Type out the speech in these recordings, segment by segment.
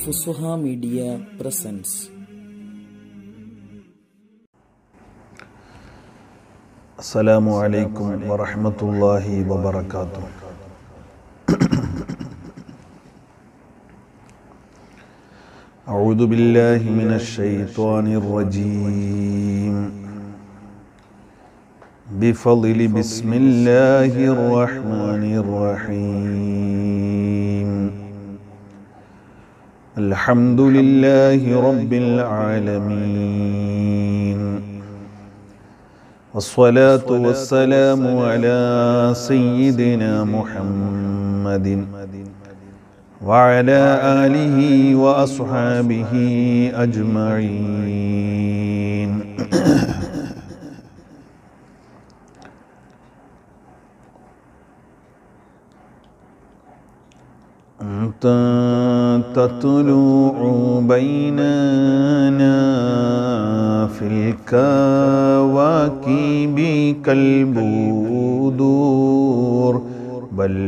ഫുസുഹ media presence السلام عليكم ورحمة الله وبركاته أعوذ بالله من الشيطان الرجيم بفضل بسم الله الرحمن الرحيم الحمد لله رب العالمين والصلاة والسلام على سيدنا محمد وعلى آله وأصحابه أجمعين أنت تطلع بيننا في الكواكب كالبدور بل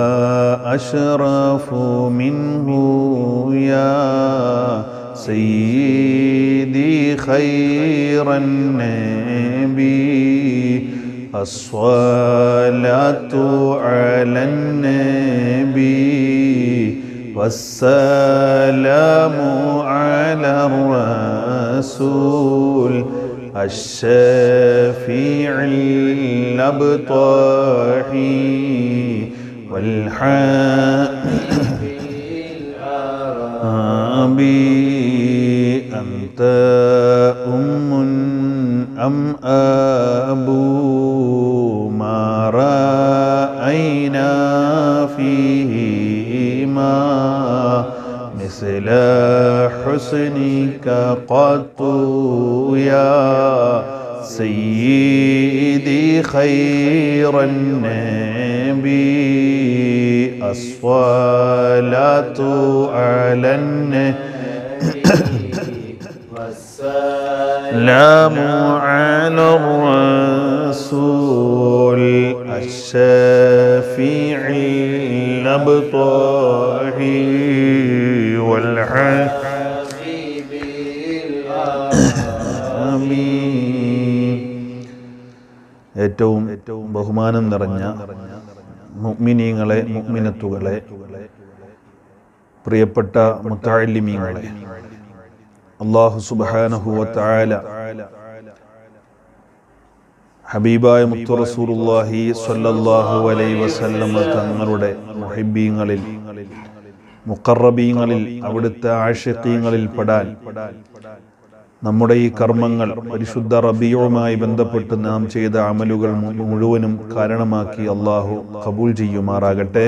وأشرف منه يا سيدي خير النبي الصلاة على النبي والسلام على الرسول الشفيع الأبطاحي والحابي أنت أم أم أبو ما رأينا فيهما مثل حسنك قط يا سيدي خير النبي الصلاة على النبي والسلام على الرسول الشفيع الأبطاحي والحبيب ഏറ്റവും ബഹുമാനം നിറഞ്ഞ മുഗ്മിനീങ്ങളെ മുഗ്മിനത്തുകളെ പ്രിയപ്പെട്ട മുത്താലിമീങ്ങളെ അള്ളാഹു സുബാനഹുവത്തായ ഹബീബായ മുത്തു റസൂലുള്ളാഹി സ്വല്ലല്ലാഹു അലൈഹി വസല്ലമ തങ്ങളുടെ മുഹിബീങ്ങളിൽ മുഖറബീങ്ങളിൽ അവിടുത്തെ ആഷിഖീങ്ങളിൽ പെടാൻ നമ്മുടെ ഈ കർമ്മങ്ങൾ പരിശുദ്ധ റബിയുമായി ബന്ധപ്പെട്ട് നാം ചെയ്ത അമലുകൾ മുഴുവനും കാരണമാക്കി അള്ളാഹു കബൂൽ ചെയ്യുമാറാകട്ടെ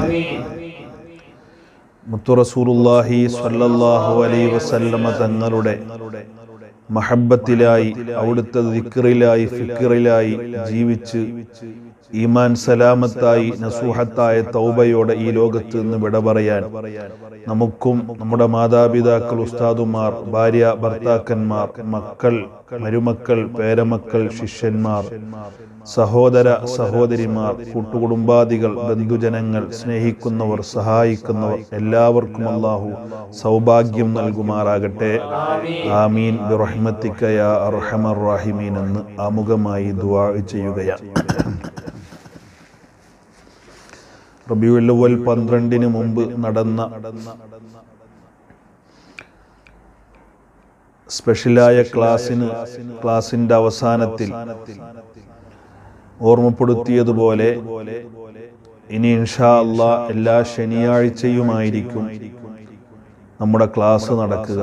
മുത്തുറസൂലുല്ലാഹി സ്വല്ലല്ലാഹു അലൈ വസല്ലമ തങ്ങളുടെ മഹബത്തിലായി അവിടുത്തെ ദിക്റിലായി ഫിക്റിലായി ജീവിച്ച് ഈമാൻ സലാമത്തായി നസൂഹത്തായ തൗബയോടെ ഈ ലോകത്ത് നിന്ന് വിട പറയാൻ നമുക്കും നമ്മുടെ മാതാപിതാക്കൾ ഉസ്താദുമാർ ഭാര്യ ഭർത്താക്കന്മാർ മക്കൾ മരുമക്കൾ പേരമക്കൾ ശിഷ്യന്മാർ സഹോദര സഹോദരിമാർ കൂട്ടുകുടുംബാദികൾ ബന്ധുജനങ്ങൾ സ്നേഹിക്കുന്നവർ സഹായിക്കുന്നവർ എല്ലാവർക്കും അള്ളാഹു സൗഭാഗ്യം നൽകുമാറാകട്ടെ ആമീൻ ബിറഹ്മത്തിക്കയ അർഹമർ റാഹിമീൻ എന്ന് ആമുഖമായി ദുവാ ചെയ്യുകയാണ് റബിയുൽ പന്ത്രണ്ടിന് മുമ്പ് നടന്ന സ്പെഷ്യലായ ക്ലാസ്സിന് ക്ലാസിന്റെ അവസാനത്തിൽ ഓർമ്മപ്പെടുത്തിയതുപോലെ ഇനി ഇൻഷാ അല്ല എല്ലാ ശനിയാഴ്ചയുമായിരിക്കും നമ്മുടെ ക്ലാസ് നടക്കുക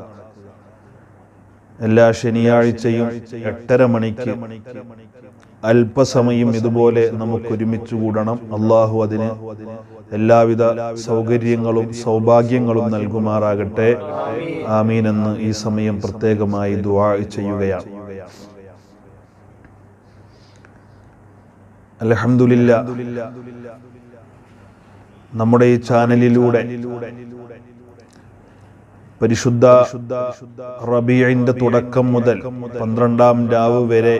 എല്ലാ ശനിയാഴ്ചയും എട്ടര മണിക്ക് അല്പസമയം ഇതുപോലെ നമുക്ക് ഒരുമിച്ച് കൂടണം അള്ളാഹു അതിന് എല്ലാവിധ സൗകര്യങ്ങളും സൗഭാഗ്യങ്ങളും നൽകുമാറാകട്ടെ ആമീൻ എന്ന് ഈ സമയം പ്രത്യേകമായി ദുവാ ചെയ്യുകയാണ് അലഹമില്ല നമ്മുടെ ഈ ചാനലിലൂടെ പരിശുദ്ധ റബീഴിന്റെ തുടക്കം മുതൽ പന്ത്രണ്ടാം രാവ് വരെ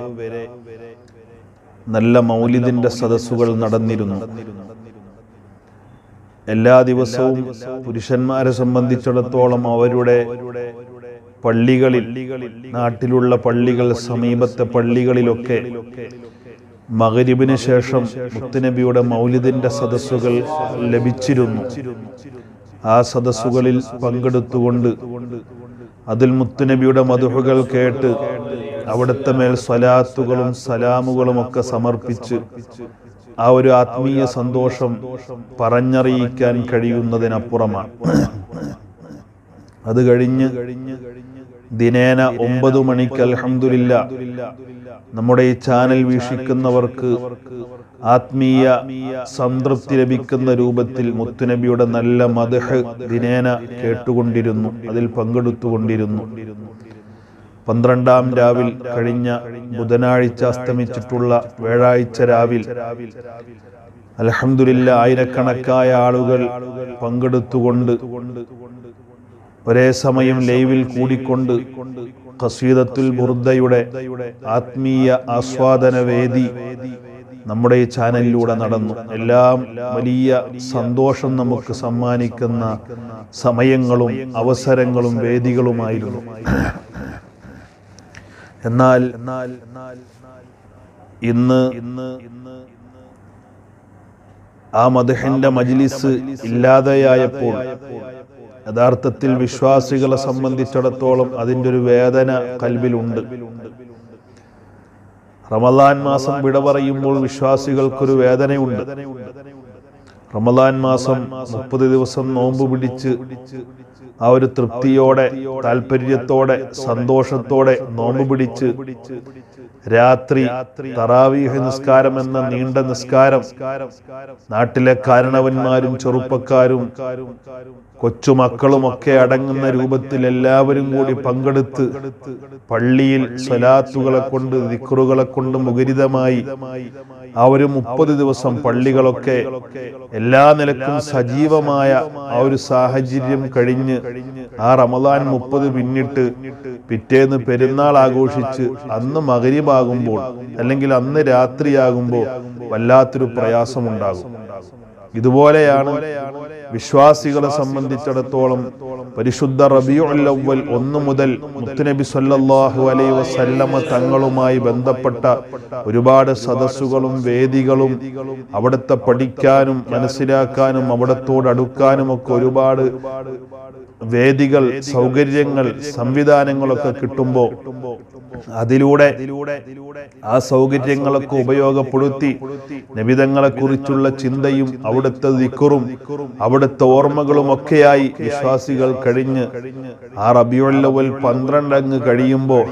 നല്ല മൗലിദിന്റെ സദസ്സുകൾ നടന്നിരുന്നു എല്ലാ ദിവസവും പുരുഷന്മാരെ സംബന്ധിച്ചിടത്തോളം അവരുടെ പള്ളികളിൽ നാട്ടിലുള്ള പള്ളികൾ സമീപത്തെ പള്ളികളിലൊക്കെ മകരിബിന് ശേഷം മുത്തുനബിയുടെ മൗലിദിന്റെ സദസ്സുകൾ ലഭിച്ചിരുന്നു ആ സദസ്സുകളിൽ പങ്കെടുത്തുകൊണ്ട് അതിൽ മുത്തുനബിയുടെ മധുഹുകൾ കേട്ട് അവിടുത്തെ മേൽ സ്വലാത്തുകളും സലാമുകളും ഒക്കെ സമർപ്പിച്ച് ആ ഒരു ആത്മീയ സന്തോഷം പറഞ്ഞറിയിക്കാൻ കഴിയുന്നതിനപ്പുറമാണ് അത് കഴിഞ്ഞ് ദിനേന ഒമ്പത് മണിക്ക് അൽഹംദുലില്ല നമ്മുടെ ഈ ചാനൽ വീക്ഷിക്കുന്നവർക്ക് ആത്മീയ സംതൃപ്തി ലഭിക്കുന്ന രൂപത്തിൽ മുത്തുനബിയുടെ നല്ല മദഹ് ദിനേന കേട്ടുകൊണ്ടിരുന്നു അതിൽ പങ്കെടുത്തുകൊണ്ടിരുന്നു പന്ത്രണ്ടാം രാവിൽ കഴിഞ്ഞ ബുധനാഴ്ച അസ്തമിച്ചിട്ടുള്ള വ്യാഴാഴ്ച രാവിൽ അലഹമില്ല ആയിരക്കണക്കായ ആളുകൾ പങ്കെടുത്തുകൊണ്ട് ഒരേ സമയം ലൈവിൽ കൂടിക്കൊണ്ട് ഖസീദത്തുൽ ബുർദയുടെ ആത്മീയ ആസ്വാദന വേദി നമ്മുടെ ഈ ചാനലിലൂടെ നടന്നു എല്ലാം വലിയ സന്തോഷം നമുക്ക് സമ്മാനിക്കുന്ന സമയങ്ങളും അവസരങ്ങളും വേദികളുമായിരുന്നു എന്നാൽ ഇന്ന് ഇന്ന് ആ മദഹിന്റെ മജ്ലിസ് ഇല്ലാതെയായപ്പോൾ യഥാർത്ഥത്തിൽ വിശ്വാസികളെ സംബന്ധിച്ചിടത്തോളം അതിൻ്റെ ഒരു വേദന കൽവിലുണ്ട് റമദാൻ മാസം വിട പറയുമ്പോൾ വിശ്വാസികൾക്കൊരു വേദനയുണ്ട് റമദാൻ മാസം മുപ്പത് ദിവസം നോമ്പ് പിടിച്ച് ആ ഒരു തൃപ്തിയോടെ താല്പര്യത്തോടെ സന്തോഷത്തോടെ നോമ്പ് പിടിച്ച് രാത്രി തറാവീഹ് നിസ്കാരം എന്ന നീണ്ട നിസ്കാരം നാട്ടിലെ കാരണവന്മാരും ചെറുപ്പക്കാരും കൊച്ചുമക്കളും ഒക്കെ അടങ്ങുന്ന രൂപത്തിൽ എല്ലാവരും കൂടി പങ്കെടുത്ത് പള്ളിയിൽ സ്വലാത്തുകളെ കൊണ്ട് ദിക്റുകളെ കൊണ്ട് മുഖരിതമായി ആ ഒരു മുപ്പത് ദിവസം പള്ളികളൊക്കെ എല്ലാ നിലക്കും സജീവമായ ആ ഒരു സാഹചര്യം കഴിഞ്ഞ് ആ റമദാൻ മുപ്പത് പിന്നിട്ട് പിറ്റേന്ന് പെരുന്നാൾ ആഘോഷിച്ച് അന്ന് മകരിബാകുമ്പോൾ അല്ലെങ്കിൽ അന്ന് രാത്രിയാകുമ്പോൾ വല്ലാത്തൊരു പ്രയാസമുണ്ടാകും ഇതുപോലെയാണ് വിശ്വാസികളെ സംബന്ധിച്ചിടത്തോളം പരിശുദ്ധ റബിയുൽ അവ്വൽ ഒന്ന് മുതൽ മുത്തുനബി സല്ലല്ലാഹു അലൈഹി വസല്ലമ തങ്ങളുമായി ബന്ധപ്പെട്ട ഒരുപാട് സദസ്സുകളും വേദികളും അവിടുത്തെ പഠിക്കാനും മനസ്സിലാക്കാനും അവിടത്തോട് അടുക്കാനും ഒക്കെ ഒരുപാട് വേദികൾ സൗകര്യങ്ങൾ സംവിധാനങ്ങളൊക്കെ കിട്ടുമ്പോൾ അതിലൂടെ ആ സൗകര്യങ്ങളൊക്കെ ഉപയോഗപ്പെടുത്തി നബിതങ്ങളെ കുറിച്ചുള്ള ചിന്തയും അവിടുത്തെ ദിക്കറും അവിടുത്തെ ഓർമ്മകളും ഒക്കെയായി വിശ്വാസികൾ കഴിഞ്ഞ് ആ റബിയുള്ളവൽ പന്ത്രണ്ട് അങ്ങ് കഴിയുമ്പോൾ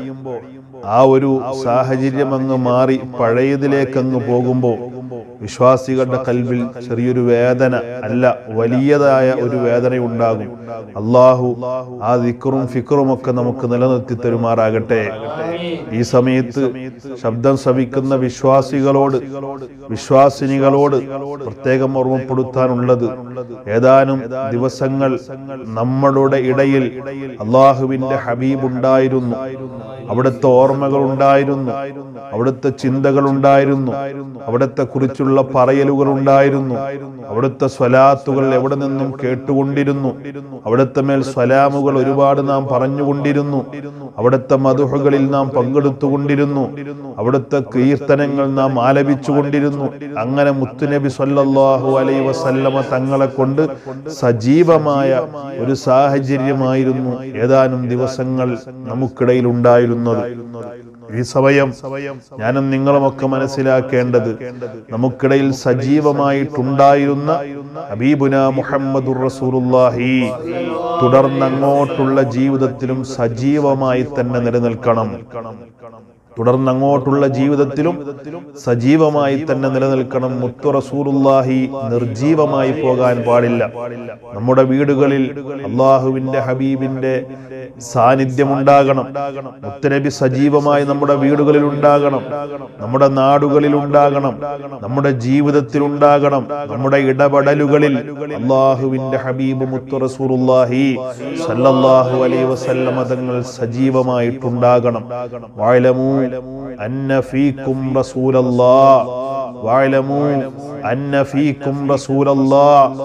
ആ ഒരു സാഹചര്യം അങ്ങ് മാറി പഴയതിലേക്ക് അങ്ങ് പോകുമ്പോൾ വിശ്വാസികളുടെ കൽവിൽ ചെറിയൊരു വേദന അല്ല വലിയതായ ഒരു വേദന ഉണ്ടാകും അള്ളാഹു ആ ദിക്കറും ഫിക്കറും ഒക്കെ നമുക്ക് നിലനിർത്തി തരുമാറാകട്ടെ ഈ സമയത്ത് ശബ്ദം ശ്രവിക്കുന്ന വിശ്വാസികളോട് വിശ്വാസിനികളോട് പ്രത്യേകം ഓർമ്മപ്പെടുത്താനുള്ളത് ഏതാനും ദിവസങ്ങൾ നമ്മളുടെ ഇടയിൽ അള്ളാഹുവിന്റെ ഹബീബ് ഉണ്ടായിരുന്നു അവിടുത്തെ ഓർമ്മകൾ ഉണ്ടായിരുന്നു അവിടുത്തെ ചിന്തകൾ ഉണ്ടായിരുന്നു അവിടുത്തെ കുറിച്ചുള്ള പറയലുകൾ ഉണ്ടായിരുന്നു അവിടുത്തെ സ്വലാത്തുകൾ എവിടെ നിന്നും കേട്ടുകൊണ്ടിരുന്നു അവിടുത്തെ മേൽ സ്വലാമുകൾ ഒരുപാട് നാം പറഞ്ഞുകൊണ്ടിരുന്നു അവിടുത്തെ മധുഹകളിൽ നാം പങ്കെടുത്തുകൊണ്ടിരുന്നു അവിടുത്തെ കീർത്തനങ്ങൾ നാം ആലപിച്ചുകൊണ്ടിരുന്നു അങ്ങനെ മുത്തുനബി സല്ലല്ലാഹു അലൈ വസല്ലമ തങ്ങളെ കൊണ്ട് സജീവമായ ഒരു സാഹചര്യമായിരുന്നു ഏതാനും ദിവസങ്ങൾ നമുക്കിടയിൽ ഉണ്ടായിരുന്നത് ഈ സമയം ഞാനും നിങ്ങളുമൊക്കെ മനസ്സിലാക്കേണ്ടത് നമുക്കിടയിൽ സജീവമായിട്ടുണ്ടായിരുന്ന ഹബീബുന മുഹമ്മദുർ റസൂലുള്ളാഹി തുടർന്നങ്ങോട്ടുള്ള ജീവിതത്തിലും സജീവമായി തന്നെ നിലനിൽക്കണം തുടർന്ന് അങ്ങോട്ടുള്ള ജീവിതത്തിലും സജീവമായി തന്നെ നിലനിൽക്കണം മുത്തു റസൂലുള്ളാഹി നിർജീവമായി പോകാൻ പാടില്ല നമ്മുടെ വീടുകളിൽ അള്ളാഹുവിന്റെ ഹബീബിന്റെ സാന്നിധ്യം ഉണ്ടാകണം മുത്തനബി സജീവമായി നമ്മുടെ വീടുകളിൽ ഉണ്ടാകണം നമ്മുടെ നാടുകളിൽ ഉണ്ടാകണം നമ്മുടെ ജീവിതത്തിൽ ഉണ്ടാകണം നമ്മുടെ ഇടപെടലുകളിൽ അള്ളാഹുവിന്റെ ഹബീബ് മുത്തു റസൂലുള്ളാഹി സല്ലല്ലാഹു അലൈഹി വസല്ലമ തങ്ങൾ സജീവമായിട്ടുണ്ടാകണം വാഴലമൂ അന്ന ഫീക്കും റസൂലല്ലാ വാഴലമൂ അന്ന ഫീക്കും റസൂലല്ലാ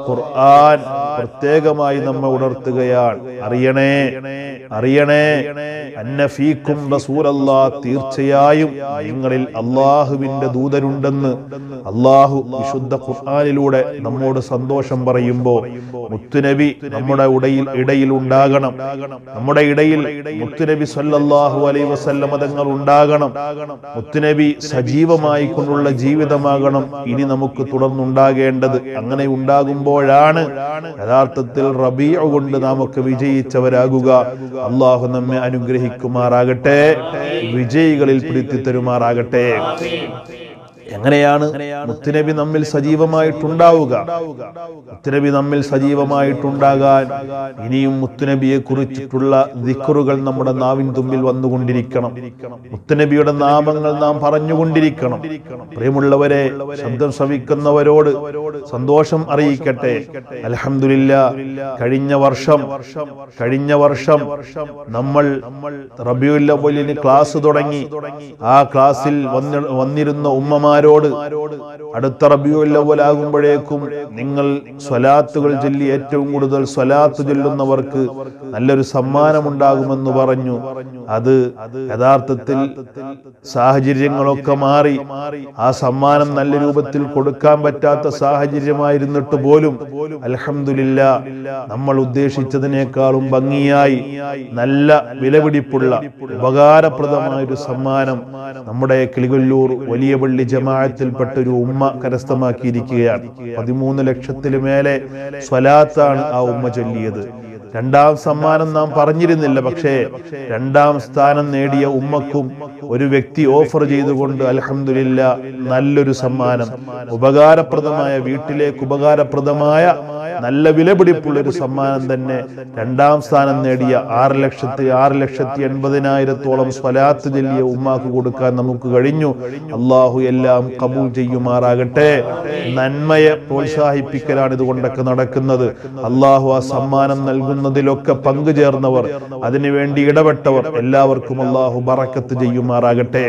ഖുർആൻ പ്രത്യേകമായി നമ്മെ ഉണർത്തുകയാണ് അറിയണേ അറിയണേ അന്നഫീക്കും റസൂലല്ലാ തീർച്ചയായും നിങ്ങളിൽ അള്ളാഹുവിന്റെ ദൂതരുണ്ടെന്ന് അള്ളാഹു വിശുദ്ധ ഖുർആനിലൂടെ നമ്മോട് സന്തോഷം പറയുമ്പോ മുത്തുനബി നമ്മുടെ ഉടയിൽ ഇടയിൽ ഉണ്ടാകണം നമ്മുടെ ഇടയിൽ മുത്തുനബി സല്ലല്ലാഹു അലൈഹി വസല്ലമ തങ്ങൾ ഉണ്ടാകണം മുത്തുനബി സജീവമായി കൊണ്ടുള്ള ജീവിതമാകണം ഇനി നമുക്ക് തുടർന്നുണ്ടാകേണ്ടത് അങ്ങനെ ഉണ്ടാകുമ്പോഴാണ് യഥാർത്ഥത്തിൽ റബീഅ കൊണ്ട് നമുക്ക് വിജയിച്ചവരാകുക അള്ളാഹു നമ്മെ അനുഗ്രഹിക്കുമാറാകട്ടെ വിജയികളിൽ പിടിത്തി തരുമാറാകട്ടെ എങ്ങനെയാണ് മുത്തുനബി നമ്മിൽ സജീവമായിട്ടുണ്ടാവുക മുത്തുനബി നമ്മിൽ സജീവമായിട്ടുണ്ടാകാൻ ഇനിയും മുത്തുനബിയെ കുറിച്ചിട്ടുള്ള ദിക്കറുകൾ നമ്മുടെ നാവിൻ തുമ്പിൽ വന്നുകൊണ്ടിരിക്കണം മുത്തുനബിയുടെ നാമങ്ങൾ നാം പറഞ്ഞുകൊണ്ടിരിക്കണം പ്രിയമുള്ളവരെ ശബ്ദം ശ്രവിക്കുന്നവരോട് സന്തോഷം അറിയിക്കട്ടെ അലഹമില്ല കഴിഞ്ഞ വർഷം കഴിഞ്ഞ വർഷം നമ്മൾ റബിയുല്ലി ക്ലാസ് തുടങ്ങി ആ ക്ലാസ്സിൽ വന്നി വന്നിരുന്ന ഉമ്മമാരോട് അടുത്ത റബിയുല്ലവലാകുമ്പോഴേക്കും നിങ്ങൾ സ്വലാത്തുകൾ ചൊല്ലി ഏറ്റവും കൂടുതൽ സ്വലാത്ത് ചൊല്ലുന്നവർക്ക് നല്ലൊരു സമ്മാനം ഉണ്ടാകുമെന്ന് പറഞ്ഞു അത് യഥാർത്ഥത്തിൽ സാഹചര്യങ്ങളൊക്കെ മാറി ആ സമ്മാനം നല്ല രൂപത്തിൽ കൊടുക്കാൻ പറ്റാത്ത സാഹചര്യമായിരുന്നിട്ട് പോലും അലഹമില്ല നമ്മൾ ഉദ്ദേശിച്ചതിനേക്കാളും ഭംഗിയായി നല്ല വിലപിടിപ്പുള്ള ഉപകാരപ്രദമായ ഒരു സമ്മാനം നമ്മുടെ കിളികൊല്ലൂർ വലിയ പള്ളി ജമാഅത്തിൽപ്പെട്ട ഒരു ഉമ്മ കരസ്ഥമാക്കിയിരിക്കുകയാണ് പതിമൂന്ന് ലക്ഷത്തിന് മേലെ സ്വലാത്താണ് ആ ഉമ്മ ചൊല്ലിയത് രണ്ടാം സമ്മാനം നാം പറഞ്ഞിരുന്നില്ല പക്ഷേ രണ്ടാം സ്ഥാനം നേടിയ ഉമ്മക്കും ഒരു വ്യക്തി ഓഫർ ചെയ്തുകൊണ്ട് അലഹമില്ല നല്ലൊരു സമ്മാനം ഉപകാരപ്രദമായ വീട്ടിലേക്ക് ഉപകാരപ്രദമായ നല്ല വിലപിടിപ്പുള്ള ഒരു സമ്മാനം തന്നെ രണ്ടാം സ്ഥാനം നേടിയ ആറ് ലക്ഷത്തി ആറ് ലക്ഷത്തി എൺപതിനായിരത്തോളം സ്വലാത്ത് ചൊല്ലിയ ഉമ്മാക്ക് കൊടുക്കാൻ നമുക്ക് കഴിഞ്ഞു അള്ളാഹു എല്ലാം കബൂൽ ചെയ്യുമാറാകട്ടെ നന്മയെ പ്രോത്സാഹിപ്പിക്കലാണ് ഇതുകൊണ്ടൊക്കെ നടക്കുന്നത് അള്ളാഹു ആ സമ്മാനം നൽകുന്നതിലൊക്കെ പങ്കുചേർന്നവർ അതിനുവേണ്ടി ഇടപെട്ടവർ എല്ലാവർക്കും അള്ളാഹു ബറക്കത്ത് ചെയ്യുമാറാകട്ടെ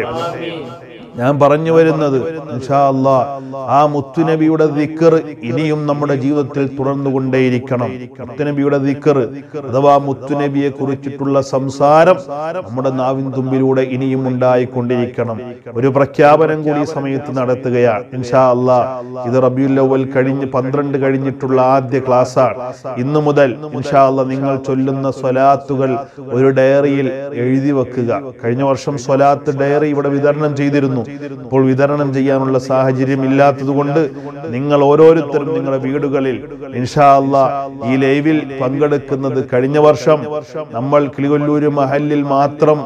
ഞാൻ പറഞ്ഞു വരുന്നത് ഇൻഷാ അല്ലാ ആ മുത്തുനബിയുടെ ദിക്കർ ഇനിയും നമ്മുടെ ജീവിതത്തിൽ തുടർന്നുകൊണ്ടേയിരിക്കണം മുത്തുനബിയുടെ ദിക്കർ അഥവാ മുത്തുനബിയെ കുറിച്ചിട്ടുള്ള സംസാരം നമ്മുടെ നാവിൻ തുമ്പിലൂടെ ഇനിയും ഉണ്ടായിക്കൊണ്ടിരിക്കണം ഒരു പ്രഖ്യാപനം കൂടി ഈ സമയത്ത് നടത്തുകയാണ് ഇൻഷാ അല്ലാ ഇത് റബിയുൽ അവൽ കഴിഞ്ഞ് പന്ത്രണ്ട് കഴിഞ്ഞിട്ടുള്ള ആദ്യ ക്ലാസ്സാണ് ഇന്നു മുതൽ ഇൻഷാ അല്ലാ നിങ്ങൾ ചൊല്ലുന്ന സ്വലാത്തുകൾ ഒരു ഡയറിയിൽ എഴുതി വെക്കുക കഴിഞ്ഞ വർഷം സ്വലാത്ത് ഡയറി ഇവിടെ വിതരണം ചെയ്തിരുന്നു ഇപ്പോൾ വിതരണം ചെയ്യാനുള്ള സാഹചര്യം ഇല്ലാത്തതുകൊണ്ട് നിങ്ങൾ ഓരോരുത്തരും നിങ്ങളുടെ വീടുകളിൽ ഇൻഷാ അല്ലാ ഈ ലൈവിൽ പങ്കെടുക്കുന്നത് കഴിഞ്ഞ വർഷം നമ്മൾ കിളികൊല്ലൂര് മഹലിൽ മാത്രം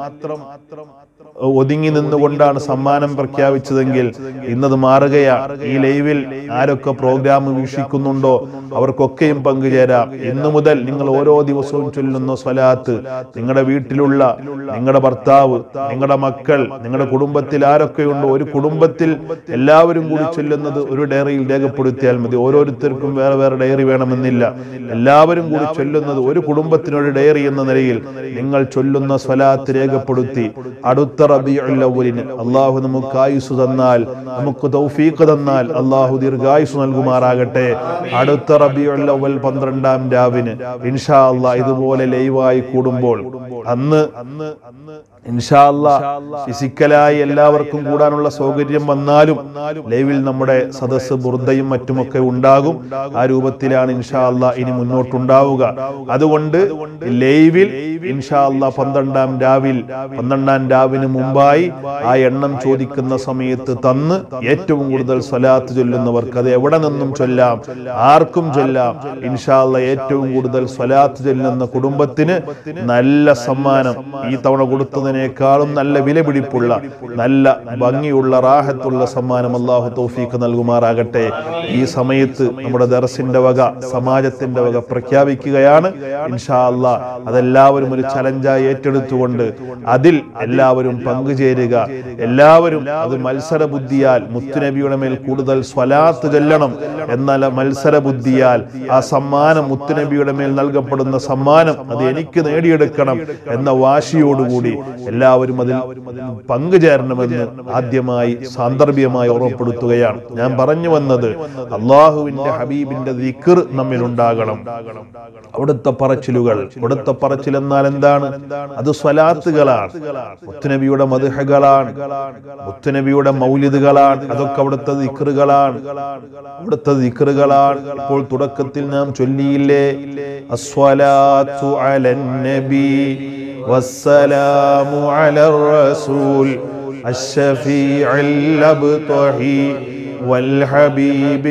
ഒതുങ്ങി നിന്നുകൊണ്ടാണ് സമ്മാനം പ്രഖ്യാപിച്ചതെങ്കിൽ ഇന്നത് മാറുകയാണ് ഈ ലൈവിൽ ആരൊക്കെ പ്രോഗ്രാം വീക്ഷിക്കുന്നുണ്ടോ അവർക്കൊക്കെയും പങ്കുചേരാം ഇന്നു മുതൽ നിങ്ങൾ ഓരോ ദിവസവും ചൊല്ലുന്ന സ്വലാത്ത് നിങ്ങളുടെ വീട്ടിലുള്ള നിങ്ങളുടെ ഭർത്താവ് നിങ്ങളുടെ മക്കൾ നിങ്ങളുടെ കുടുംബത്തിൽ ആരൊക്കെയുണ്ടോ ഒരു കുടുംബത്തിൽ എല്ലാവരും കൂടി ചൊല്ലുന്നത് ഒരു ഡയറിയിൽ രേഖപ്പെടുത്തിയാൽ മതി ഓരോരുത്തർക്കും വേറെ വേറെ ഡയറി വേണമെന്നില്ല എല്ലാവരും കൂടി ചൊല്ലുന്നത് ഒരു കുടുംബത്തിനൊരു ഡയറി എന്ന നിലയിൽ നിങ്ങൾ ചൊല്ലുന്ന സ്വലാത്ത് രേഖപ്പെടുത്തി അടുത്ത റബീഉൽ അവ്വലിന് അള്ളാഹു നമുക്ക് ആയുസ് തന്നാൽ നമുക്ക് തൗഫീഖ് തന്നാൽ അള്ളാഹു ദീർഘായുസ് നൽകുമാറാകട്ടെ അടുത്ത റബീഉൽ അവ്വൽ പന്ത്രണ്ടാം രാവിന് ഇൻഷാ അള്ളാഹ് ഇതുപോലെ ലൈവായി കൂടുമ്പോൾ അന്ന് ഇൻഷാ അള്ളാഹ് ഫിസിക്കലായി എല്ലാവർക്കും കൂടാനുള്ള സൗകര്യം വന്നാലും ലൈവിൽ നമ്മുടെ സദസ്സ് ബുർദയും മറ്റുമൊക്കെ ഉണ്ടാകും ആ രൂപത്തിലാണ് ഇൻഷാ അള്ളാഹ് ഇനി മുന്നോട്ടുണ്ടാവുക അതുകൊണ്ട് ലൈവിൽ ഇൻഷാ അള്ളാഹ് പന്ത്രണ്ടാം രാവിൽ പന്ത്രണ്ടാം രാവിന് മുമ്പായി ആ എണ്ണം ചോദിക്കുന്ന സമയത്ത് തന്ന് ഏറ്റവും കൂടുതൽ സ്വലാത്ത് ചൊല്ലുന്നവർക്ക് അത് എവിടെ നിന്നും ചൊല്ലാം ആർക്കും ചൊല്ലാം ഇൻഷാ അള്ളാഹ് ഏറ്റവും കൂടുതൽ സ്വലാത്ത് ചൊല്ലുന്ന കുടുംബത്തിന് നല്ല സമ്മാനം ഈ തവണ കൊടുത്തതിനേക്കാളും നല്ല വിലപിടിപ്പുള്ള നല്ല ഭംഗിയുള്ള റാഹത്തുള്ള സമ്മാനം അള്ളാഹു തൗഫീഖ് നൽകുമാറാകട്ടെ ഈ സമയത്ത് നമ്മുടെ ദർസിന്റെ വക സമാജത്തിന്റെ വക പ്രഖ്യാപിക്കുകയാണ് ഇൻഷാ അള്ളാഹ് അതെല്ലാവരും ഒരു ചലഞ്ചായി ഏറ്റെടുത്തുകൊണ്ട് അതിൽ എല്ലാവരും പങ്കുചേരുക എല്ലാവരും അത് മത്സര ബുദ്ധിയാൽ മുത്തുനബിയുടെ മേൽ കൂടുതൽ സ്വലാത്ത് ചൊല്ലണം എന്നാൽ മത്സര ബുദ്ധിയാൽ ആ സമ്മാനം മുത്തുനബിയുടെ മേൽ നൽകപ്പെടുന്ന സമ്മാനം അത് എനിക്ക് നേടിയെടുക്കണം എന്ന വാശിയോടുകൂടി എല്ലാവരും അതിൽ പങ്കുചേരണമെന്ന് ആദ്യമായി സാന്ദർഭികമായി ഓർമ്മപ്പെടുത്തുകയാണ് ഞാൻ പറഞ്ഞു വന്നത് അള്ളാഹുവിന്റെ ഹബീബിന്റെ ദിക്ർ നമ്മിൽ ഉണ്ടാകണം അവിടുത്തെ പറച്ചിലുകൾ അവിടുത്തെ പറച്ചിൽ എന്നാൽ എന്താണ് അത് സ്വലാത്തുകളാണ് മുത്തുനബിയുടെ മധുഹകളാണ് മുത്തുനബിയുടെ മൗലിദുകളാണ് അതൊക്കെ അവിടുത്തെ ദിക്റുകളാണ് അവിടുത്തെ ദിക്റുകളാണ് ഇപ്പോൾ തുടക്കത്തിൽ നാം ചൊല്ലിയില്ലേ അസ്വലാത്തു അലൻ നബി വസ്സലാമു അലർ റസൂൽ الشفيع الأبطحي والحبيب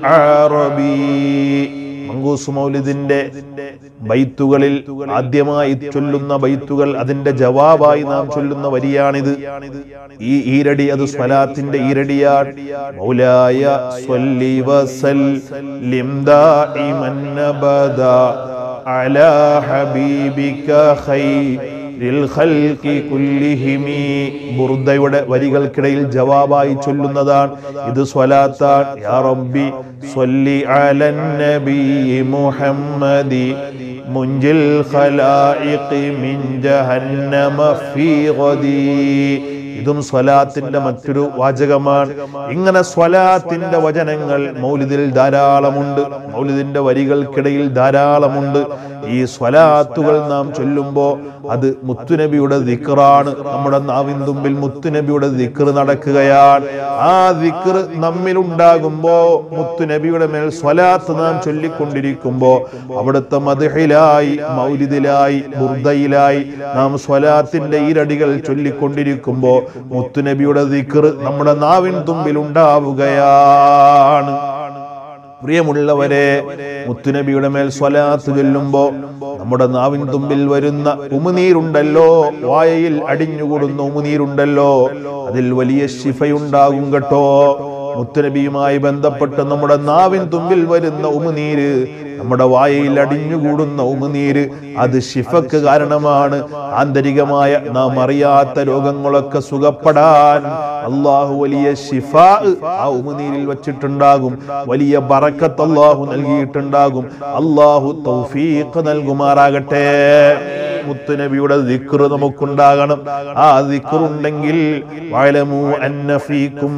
العربي മങ്കൂസ് മൗലിദിന്റെ ബൈത്തുകളിൽ ആദ്യമായി ചൊല്ലുന്ന ബൈത്തുകൾ അതിന്റെ ജവാബായി നാം ചൊല്ലുന്ന വരിയാണിത് ഈ ഈരടി അത് സ്വലാത്തിന്റെ ഈരടിയാണ് മൗലായ സ്വല്ലി വസല്ലിം ദാഇമൻ അബദാ അലാ ഹബീബിക ഖൈരിൽ ഖൽഖി കുല്ലിഹിമി ബുർദയുടെ വരികൾക്കിടയിൽ ജവാബായി ചൊല്ലുന്നതാണ് ഇത് സ്വലാത്താൻ യാ റബ്ബി സ്വല്ലി അലൻ നബി മുഹമ്മദി മുഞ്ചിൽ ഖലായിഖി മിൻ ജഹന്നമ ഫീ ഗദി ഇതും സ്വലാത്തിന്റെ മറ്റൊരു വാചകമാണ് ഇങ്ങനെ സ്വലാത്തിന്റെ വചനങ്ങൾ മൗലിദിൽ ധാരാളമുണ്ട് മൗലിദിന്റെ വരികൾക്കിടയിൽ ധാരാളമുണ്ട് ഈ സ്വലാത്തുകൾ നാം ചൊല്ലുമ്പോൾ അത് മുത്തുനബിയുടെ ദിക്റാണ് നമ്മുടെ നാവിൻ തുമ്പിൽ മുത്തുനബിയുടെ ദിക്ർ നടക്കുകയാണ് ആ ദിക്ർ നമ്മിൽ ഉണ്ടാകുമ്പോ മുത്തുനബിയുടെ മേൽ സ്വലാത്ത് നാം ചൊല്ലിക്കൊണ്ടിരിക്കുമ്പോ അവിടുത്തെ മദഹിലായി മൗലിദിലായി ബുർദയിലായി നാം സ്വലാത്തിന്റെ ഈരടികൾ ചൊല്ലിക്കൊണ്ടിരിക്കുമ്പോ മുത്തുനബിയുടെ ദിക്ർ നമ്മുടെ നാവിൻ തുമ്പിൽ ഉണ്ടാവുകയാണ് പ്രിയമുള്ളവരെ മുത്തുനബിയുടെ മേൽ സ്വലാത്ത് ചൊല്ലുമ്പോ നമ്മുടെ നാവിൻ തുമ്പിൽ വരുന്ന ഉമിനീരുണ്ടല്ലോ വായയിൽ അടിഞ്ഞുകൂടുന്ന ഉമിനീരുണ്ടല്ലോ അതിൽ വലിയ ശിഫയുണ്ടാകും കേട്ടോ മുത്തുനബിയുമായി ബന്ധപ്പെട്ട് നമ്മുടെ നാവിൻ തുമ്പിൽ വരുന്ന ഉമിനീര് നമ്മുടെ വായയിൽ അടിഞ്ഞുകൂടുന്ന ഉമിനീര് അത് ശിഫക്ക് കാരണമാണ് ആന്തരികമായ നാം അറിയാത്ത രോഗങ്ങളൊക്കെ സുഖപ്പെടാൻ അള്ളാഹു വലിയ ശിഫ ആ ഉമിനീരിൽ വെച്ചിട്ടുണ്ടാകും വലിയ ബറക്കത്ത് അള്ളാഹു നൽകിയിട്ടുണ്ടാകും അള്ളാഹു തൗഫീഖ് നൽകുമാറാകട്ടെ മുത്തുനബിയുടെ ദിക്ർ നമുക്കുണ്ടാകണം ആ ദിക്ർ ഉണ്ടെങ്കിൽ വഅലമു അന്ന ഫീക്കും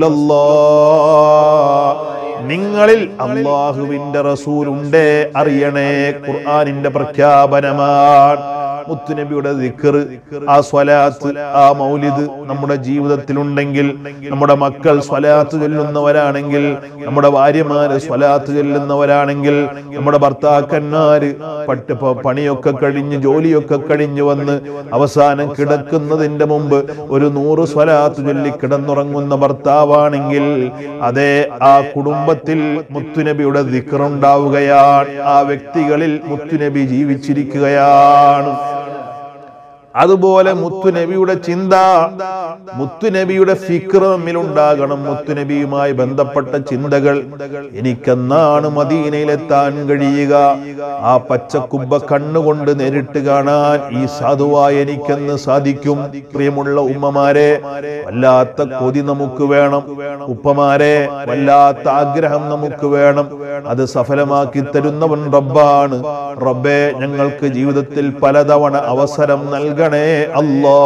റസൂലല്ലാഹ് നിങ്ങളിൽ അള്ളാഹുവിന്റെ റസൂലുണ്ട് അറിയണേ ഖുർആനിന്റെ പ്രഖ്യാപനമാണ് മുത്തുനബിയുടെ ദിക്ർ ആ സ്വലാത്ത് ആ മൗലിദ് നമ്മുടെ ജീവിതത്തിലുണ്ടെങ്കിൽ നമ്മുടെ മക്കൾ സ്വലാത്ത് ചൊല്ലുന്നവരാണെങ്കിൽ നമ്മുടെ ഭാര്യമാര് സ്വലാത്ത് ചൊല്ലുന്നവരാണെങ്കിൽ നമ്മുടെ ഭർത്താക്കന്മാര് പട്ട് പ- പണിയൊക്കെ കഴിഞ്ഞ് ജോലിയൊക്കെ കഴിഞ്ഞ് വന്ന് അവസാനം കിടക്കുന്നതിന്റെ മുമ്പ് ഒരു നൂറ് സ്വലാത്ത് ചൊല്ലി കിടന്നുറങ്ങുന്ന ഭർത്താവാണെങ്കിൽ അതേ ആ കുടുംബത്തിൽ മുത്തുനബിയുടെ ദിക്റുണ്ടാവുകയാണ് ആ വ്യക്തികളിൽ മുത്തുനബി ജീവിച്ചിരിക്കുകയാണ് അതുപോലെ മുത്തുനബിയുടെ ചിന്ത മുത്തുനബിയുടെ ഫിക്ർ നമ്മിലുണ്ടാകണം മുത്തുനബിയുമായി ബന്ധപ്പെട്ട ചിന്തകൾ എനിക്കെന്നാണ് മദീനയിലെത്താൻ കഴിയുക ആ പച്ചക്കുബ്ബ കണ്ണുകൊണ്ട് നേരിട്ട് കാണാൻ ഈ സാധുവായ എനിക്കെന്ന് സാധിക്കും പ്രിയമുള്ള ഉമ്മമാരെ വല്ലാത്ത കൊതി നമുക്ക് വേണം ഉപ്പമാരെ വല്ലാത്ത ആഗ്രഹം നമുക്ക് വേണം അത് സഫലമാക്കി തരുന്നവൻ റബ്ബാണ് റബ്ബേ ഞങ്ങൾക്ക് ജീവിതത്തിൽ പലതവണ അവസരം നൽകണേ അല്ലാ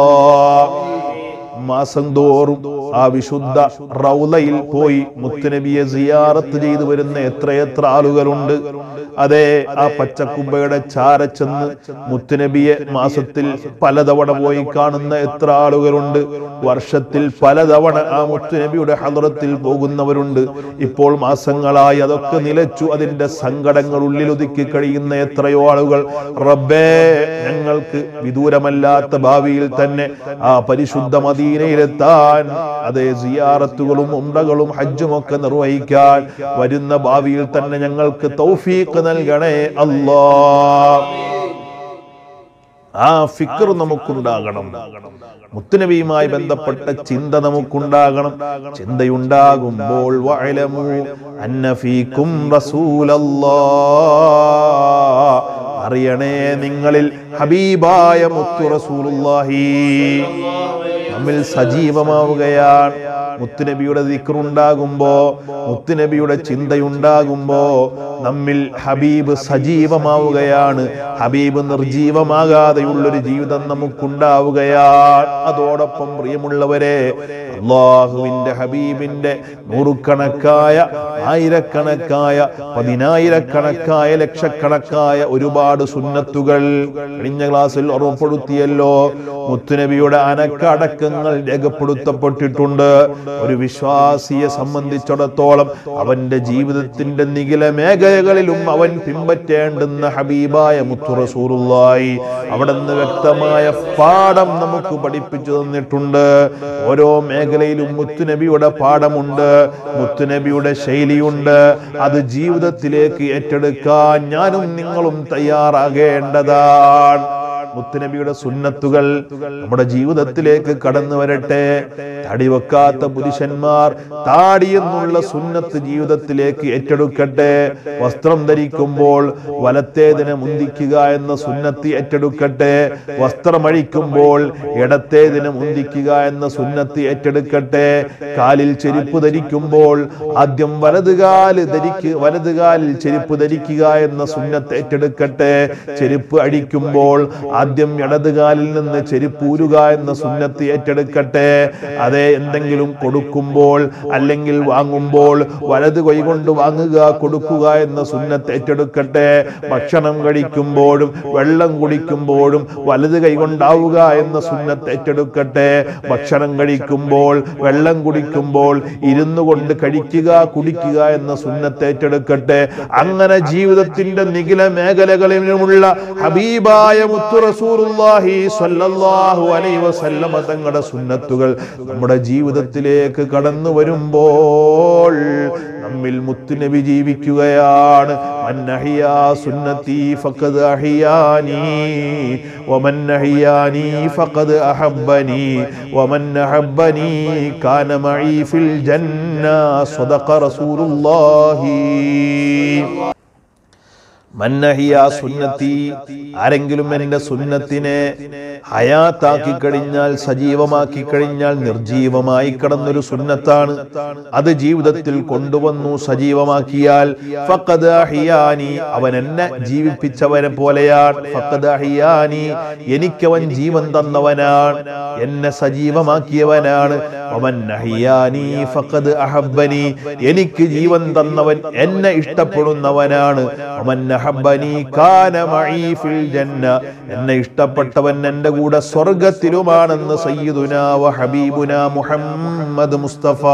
മാസം തോറും ആ വിശുദ്ധ റൗലയിൽ പോയി മുത്തുനബിയെ സിയാറത്ത് ചെയ്തു വരുന്ന എത്രയെത്ര ആളുകളുണ്ട് അതെ ആ പച്ചക്കുമ്പയുടെ ചാര ചെന്ന് മുത്തുനബിയെ മാസത്തിൽ പലതവണ പോയി കാണുന്ന എത്ര ആളുകളുണ്ട് വർഷത്തിൽ പലതവണ ആ മുത്തുനബിയുടെ ഹദ്റത്തിൽ പോകുന്നവരുണ്ട് ഇപ്പോൾ മാസങ്ങളായി അതൊക്കെ നിലച്ചു അതിന്റെ സങ്കടങ്ങൾ ഉള്ളിലൊതുക്കി കഴിയുന്ന എത്രയോ ആളുകൾ റബ്ബേ ഞങ്ങൾക്ക് വിദൂരമല്ലാത്ത ഭാവിയിൽ തന്നെ ആ പരിശുദ്ധ മദീനയിലെത്താൻ അതേ സിയാറത്തുകളും ഉംറകളും ഹജ്ജും ഒക്കെ നിർവഹിക്കാൻ വരുന്ന ഭാവിയിൽ തന്നെ ഞങ്ങൾക്ക് തൗഫീഖ് നൽകണേ അല്ലാ ആ ഫിക്കർ നമുക്കുണ്ടാകണം മുത്തുനബിയുമായി ബന്ധപ്പെട്ട ചിന്ത നമുക്കുണ്ടാകണം ചിന്തയുണ്ടാകുമ്പോൾ വഅലമു അന്ന ഫീക്കും റസൂലല്ലാ അറിയണേ നിങ്ങളിൽ ഹബീബായ മുത്തു റസൂലുള്ളാഹി നമ്മിൽ സജീവമാവുകയാണ് മുത്തുനബിയുടെ ദിക്റുണ്ടാകുമ്പോ മുത്തുനബിയുടെ ചിന്തയുണ്ടാകുമ്പോ നമ്മിൽ ഹബീബ് സജീവമാവുകയാണ് ഹബീബ് നിർജീവമാകാതെയുള്ളൊരു ജീവിതം നമുക്കുണ്ടാവുകയാണ് അതോടൊപ്പം പ്രിയമുള്ളവരെ അള്ളാഹുവിന്റെ ഹബീബിന്റെ നൂറുകണക്കായ ആയിരക്കണക്കായ പതിനായിരക്കണക്കായ ലക്ഷക്കണക്കായ ഒരുപാട് സുന്നത്തുകൾ കഴിഞ്ഞ ക്ലാസ്സിൽ ഓർമ്മപ്പെടുത്തിയല്ലോ മുത്തുനബിയുടെ അനക്കടക്കങ്ങൾ രേഖപ്പെടുത്തപ്പെട്ടിട്ടുണ്ട് ഒരു വിശ്വാസിയെ സംബന്ധിച്ചിടത്തോളം അവന്റെ ജീവിതത്തിന്റെ നിഖില മേഖലകളിലും അവൻ പിൻപറ്റേണ്ടുന്ന ഹബീബായ മുത്തുറസൂറുള്ളായി അവിടെ നിന്ന് വ്യക്തമായ പാഠം നമുക്ക് പഠിപ്പിച്ചു തന്നിട്ടുണ്ട് ഓരോ മേഖലയിലും മുത്തുനബിയുടെ പാഠമുണ്ട് മുത്തുനബിയുടെ ശൈലിയുണ്ട് അത് ജീവിതത്തിലേക്ക് ഏറ്റെടുക്കാൻ ഞാനും നിങ്ങളും തയ്യാറാകേണ്ടതാണ് മുത്തുനബിയുടെ സുന്നത്തുകൾ നമ്മുടെ ജീവിതത്തിലേക്ക് കടന്നു വരട്ടെ തടി വെക്കാത്ത പുരുഷന്മാർ താടി എന്നുള്ള സുന്നത്ത് ജീവിതത്തിലേക്ക് ഏറ്റെടുക്കട്ടെ വസ്ത്രം ധരിക്കുമ്പോൾ വലത്തേതിനെ മുന്തിക്കുക എന്ന സുന്നത്ത് ഏറ്റെടുക്കട്ടെ വസ്ത്രമഴിക്കുമ്പോൾ ഇടത്തേതിനെ മുന്തിക്കുക എന്ന സുന്നത്ത് ഏറ്റെടുക്കട്ടെ കാലിൽ ചെരുപ്പ് ധരിക്കുമ്പോൾ ആദ്യം വലതുകാല് ധരിക്കുക വലതുകാലിൽ ചെരുപ്പ് ധരിക്കുക എന്ന സുന്നത്ത് ഏറ്റെടുക്കട്ടെ ചെരുപ്പ് അടിക്കുമ്പോൾ ആദ്യം ഇടതുകാലിൽ നിന്ന് ചെരുപ്പ് ഊരുക എന്ന സുന്നത്ത് ഏറ്റെടുക്കട്ടെ അതേ എന്തെങ്കിലും കൊടുക്കുമ്പോൾ അല്ലെങ്കിൽ വാങ്ങുമ്പോൾ വലത് കൈകൊണ്ട് വാങ്ങുക കൊടുക്കുക എന്ന സുന്നത്ത് ഏറ്റെടുക്കട്ടെ ഭക്ഷണം കഴിക്കുമ്പോഴും വെള്ളം കുടിക്കുമ്പോഴും വലത് കൈകൊണ്ടാവുക എന്ന സുന്നത്ത് ഏറ്റെടുക്കട്ടെ ഭക്ഷണം കഴിക്കുമ്പോൾ വെള്ളം കുടിക്കുമ്പോൾ ഇരുന്നു കൊണ്ട് കഴിക്കുക കുടിക്കുക എന്ന സുന്നത്ത് ഏറ്റെടുക്കട്ടെ അങ്ങനെ ജീവിതത്തിന്റെ നിഖില മേഖലകളിലുമുള്ള ഹബീബായ മുത്തു റസൂലുള്ളാഹി സ്വല്ലല്ലാഹു അലൈഹി വസല്ലമ തങ്ങളുടെ സുന്നത്തുകൾ നമ്മുടെ ജീവിതത്തിലേക്ക് കടന്നു വരുമ്പോൾ നമ്മിൽ മുത്തുനബി ജീവിക്കുകയാണ് മൻ അഹിയാ സുന്നത്തി ഫഖദ് അഹിയാനി വമൻ അഹിയാനി ഫഖദ് അഹബ്ബനി വമൻ അഹബ്ബനി കാന മഈ ഫിൽ ജന്ന സ്വദഖ റസൂലുള്ളാഹി മന്നഹിയ സുന്നത്തി ആരെങ്കിലും എന്റെ സുന്നത്തിനെ ഹയാത്താക്കി കഴിഞ്ഞാൽ സജീവമാക്കി കഴിഞ്ഞാൽ നിർജീവമായി കിടന്നൊരു സുന്നത്താണ് അത് ജീവിതത്തിൽ കൊണ്ടുവന്നു സജീവമാക്കിയാൽ ഫഖദ് അഹിയാനി അവൻ എന്നെ ജീവിപ്പിച്ചവനെ പോലെയാണ് ഫഖദ് അഹിയാനി എനിക്കവൻ ജീവൻ തന്നവനാണ് എന്നെ സജീവമാക്കിയവനാണ് അവൻ അഹിയാനി ഫഖദ് അഹബ്ബനി എനിക്ക് ജീവൻ തന്നവൻ എന്നെ ഇഷ്ടപ്പെടുന്നവനാണ് അവൻ അഹബ്ബനി കാന മഈ ഫിൽ ജന്ന എന്നെ ഇഷ്ടപ്പെട്ടവൻ എൻ്റെ കൂടെ സ്വർഗത്തിലുമാണെന്ന് സയ്യിദുന വ ഹബീബുന മുഹമ്മദ് മുസ്തഫ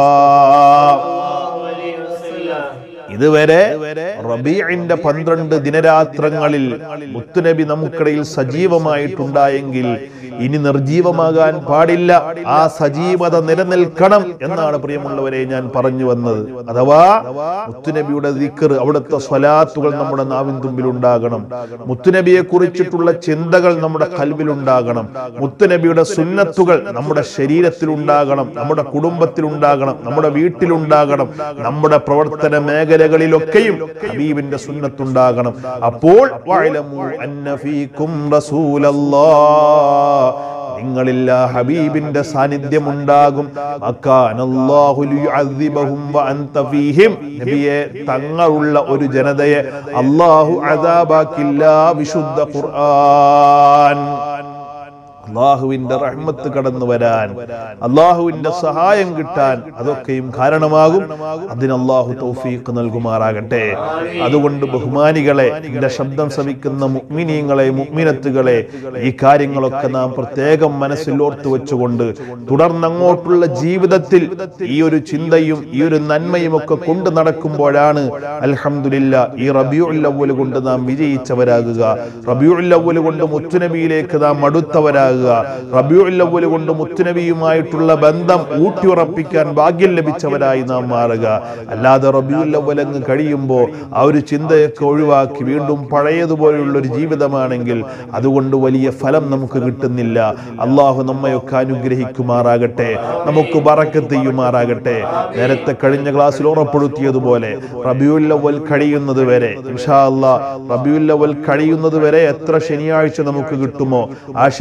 ഇതുവരെ റബീഇന്റെ പന്ത്രണ്ട് ദിനരാത്രങ്ങളിൽ മുത്തുനബി നമുക്കിടയിൽ സജീവമായിട്ടുണ്ടായെങ്കിൽ ഇനി നിർജീവമാകാൻ പാടില്ല ആ സജീവത നിലനിൽക്കണം എന്നാണ് പ്രിയമുള്ളവരെ ഞാൻ പറഞ്ഞു വന്നത് അഥവാ മുത്തുനബിയുടെ ദിക്കർ അവിടുത്തെ സ്വലാത്തുകൾ നമ്മുടെ നാവിൻ തുമ്പിൽ ഉണ്ടാകണം മുത്തുനബിയെ കുറിച്ചിട്ടുള്ള ചിന്തകൾ നമ്മുടെ കൽവിൽ ഉണ്ടാകണം മുത്തുനബിയുടെ സുന്നത്തുകൾ നമ്മുടെ ശരീരത്തിൽ ഉണ്ടാകണം നമ്മുടെ കുടുംബത്തിൽ ഉണ്ടാകണം നമ്മുടെ വീട്ടിലുണ്ടാകണം നമ്മുടെ പ്രവർത്തന മേഖലകളിലൊക്കെയും ഹബീബിന്റെ സുന്നത്തുണ്ടാകണം അപ്പോൾ വഅലമു അന്ന ഫീകും റസൂലല്ലാഹ് നിങ്ങളിൽ ആ ഹബീബിന്റെ സാന്നിധ്യം ഉണ്ടാകും അക്കാനല്ലാഹു ലിയുഅദ്ദിബഹും വഅൻത ഫീഹിം നബിയെ തങ്ങളുള്ള ഒരു ജനതയെ അല്ലാഹു അദാബാക്കില്ല വിശുദ്ധ ഖുർആൻ അള്ളാഹുവിന്റെ റഹ്മത്ത് കടന്നു വരാൻ അള്ളാഹുവിന്റെ സഹായം കിട്ടാൻ അതൊക്കെയും കാരണമാകും അതിന് അള്ളാഹു തൗഫീഖ് നൽകുമാറാകട്ടെ അതുകൊണ്ട് ബഹുമാനികളെ എന്റെ ശബ്ദം ശ്രമിക്കുന്ന മുഗ്മിനീങ്ങളെ മുഗ്മിനത്തുകളെ ഈ കാര്യങ്ങളൊക്കെ നാം പ്രത്യേകം മനസ്സിൽ ഓർത്തു വെച്ചുകൊണ്ട് തുടർന്നങ്ങോട്ടുള്ള ജീവിതത്തിൽ ഈ ഒരു ചിന്തയും ഈ ഒരു നന്മയും ഒക്കെ കൊണ്ട് നടക്കുമ്പോഴാണ് അൽഹംദുലില്ല ഈ റബിയുൽ അവ്വൽ കൊണ്ട് നാം വിജയിച്ചവരാകുക റബിയുൽ അവ്വൽ കൊണ്ട് മുത്തുനബിയിലേക്ക് നാം അടുത്തവരാകുക റബിയുൽ അവ്വൽ കൊണ്ട് മുത്തുനബിയുമായിട്ടുള്ള ബന്ധം ഊട്ടിയുറപ്പിക്കാൻ ഭാഗ്യം ലഭിച്ചവരായി നാം മാറുക അല്ലാതെ റബിയുൽ അവ്വൽ അങ്ങ് കഴിയുമ്പോൾ ആ ഒരു ചിന്തയൊക്കെ ഒഴിവാക്കി വീണ്ടും പഴയതുപോലെയുള്ള ഒരു ജീവിതമാണെങ്കിൽ അതുകൊണ്ട് വലിയ ഫലം നമുക്ക് കിട്ടുന്നില്ല അള്ളാഹു നമ്മയൊക്കെ അനുഗ്രഹിക്കുമാറാകട്ടെ നമുക്ക് ബറക്കത്ത് ചെയ്യുമാറാകട്ടെ നേരത്തെ കഴിഞ്ഞ ക്ലാസ്സിൽ ഉറപ്പെടുത്തിയതുപോലെ റബിയുൽ അവ്വൽ കഴിയുന്നത് വരെ ഇൻഷാ അല്ലാ റബിയുൽ അവ്വൽ കഴിയുന്നത് വരെ എത്ര ശനിയാഴ്ച നമുക്ക് കിട്ടുമോ ആ ശനിയാഴ്ച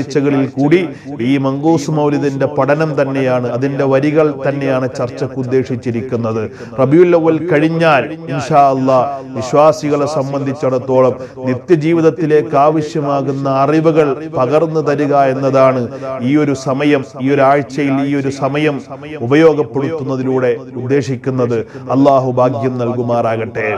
ആഴ്ചകളിൽ കൂടി ഈ മങ്കൂസ് മൗലിദിന്റെ പഠനം തന്നെയാണ് അതിന്റെ വരികൾ തന്നെയാണ് ചർച്ചയ്ക്ക് ഉദ്ദേശിച്ചിരിക്കുന്നത് റബിയുൽ അവൽ കഴിഞ്ഞാൽ ഇൻഷാ അല്ലാ വിശ്വാസികളെ സംബന്ധിച്ചിടത്തോളം നിത്യജീവിതത്തിലേക്ക് ആവശ്യമാകുന്ന അറിവുകൾ പകർന്നു തരിക എന്നതാണ് ഈ ഒരു സമയം ഈ ഒരു ആഴ്ചയിൽ ഈ ഒരു സമയം ഉപയോഗപ്പെടുത്തുന്നതിലൂടെ ഉദ്ദേശിക്കുന്നത് അള്ളാഹു ഭാഗ്യം നൽകുമാറാകട്ടെ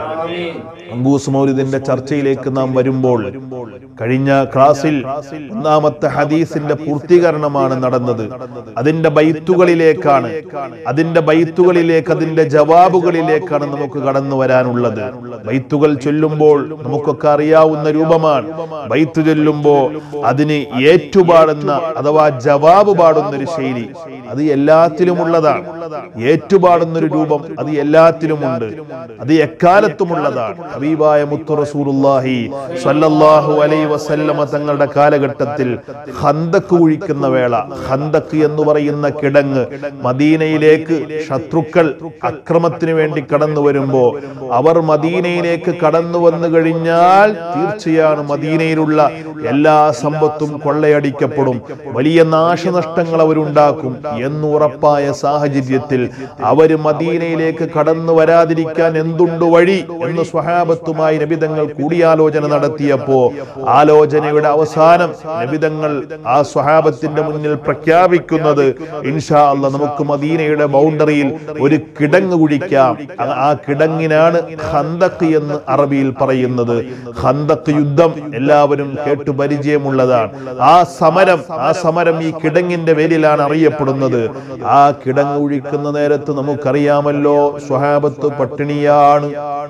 അങ്കൂസ് മൗലിദിന്റെ ചർച്ചയിലേക്ക് നാം വരുമ്പോൾ കഴിഞ്ഞ ക്ലാസ്സിൽ ഒന്നാമത്തെ ഹദീസിന്റെ പൂർത്തീകരണമാണ് നടന്നത് അതിന്റെ ബൈത്തുകളിലേക്കാണ് അതിന്റെ ബൈത്തുകളിലേക്ക് അതിന്റെ ജവാബുകളിലേക്കാണ് നമുക്ക് കടന്നു വരാനുള്ളത് ബൈത്തുകൾ ചൊല്ലുമ്പോൾ നമുക്കൊക്കെ അറിയാവുന്ന രൂപമാണ് ബൈത്ത് ചൊല്ലുമ്പോ അതിന് ഏറ്റുപാടുന്ന അഥവാ ജവാബ് പാടുന്ന ഒരു ശൈലി അത് എല്ലാത്തിലുമുള്ളതാണ് ഏറ്റുപാടുന്ന ഒരു രൂപം അത് എല്ലാത്തിലുമുണ്ട് അത് എക്കാലത്തുമുള്ളതാണ് ഹബീബായ മുത്തു റസൂലുള്ളാഹി സ്വല്ലല്ലാഹു അലൈഹി വസല്ലമ തങ്ങളുടെ കാലഘട്ടത്തിൽ ഹന്തക്ക് കുഴിക്കുന്ന വേള ഹന്തക്ക് എന്ന് പറയുന്ന കിടങ്ങ് മദീനയിലേക്ക് ശത്രുക്കൾ അക്രമത്തിന് വേണ്ടി കടന്നു വരുമ്പോ അവർ മദീനയിലേക്ക് കടന്നു വന്നു കഴിഞ്ഞാൽ തീർച്ചയാണ് മദീനയിലുള്ള എല്ലാ സമ്പത്തും കൊള്ളയടിക്കപ്പെടും വലിയ നാശനഷ്ടങ്ങൾ അവരുണ്ടാക്കും എന്നുറപ്പായ സാഹചര്യത്തിൽ അവര് മദീനയിലേക്ക് കടന്നു വരാതിരിക്കാൻ എന്തുണ്ട് വഴി എന്ന് സ്വഹാബത്തുമായി നബിതങ്ങൾ കൂടിയാലോചന നടത്തിയപ്പോ ആലോചനയുടെ അവസാനം നബിതങ്ങൾ ആ സ്വഹാബത്തിന്റെ മുന്നിൽ പ്രഖ്യാപിക്കുന്നത് ഇൻഷാ അല്ല നമുക്ക് മദീനയുടെ ബൗണ്ടറിയിൽ ഒരു കിടങ്ങ് കുഴിക്കാം ആ- ആ കിടങ്ങിനാണ് ഹന്തക്ക് എന്ന് അറബിയിൽ പറയുന്നത് ഹന്തക്ക് യുദ്ധം എല്ലാവരും കേട്ടു പരിചയമുള്ളതാണ് ആ സമരം ആ സമരം ഈ കിടങ്ങിന്റെ പേരിലാണ് അറിയപ്പെടുന്നത് ആ കിടങ്ങ് ഒഴിക്കുന്ന നേരത്ത് നമുക്കറിയാമല്ലോ സ്വഹാബത്ത് പട്ടിണിയാണ്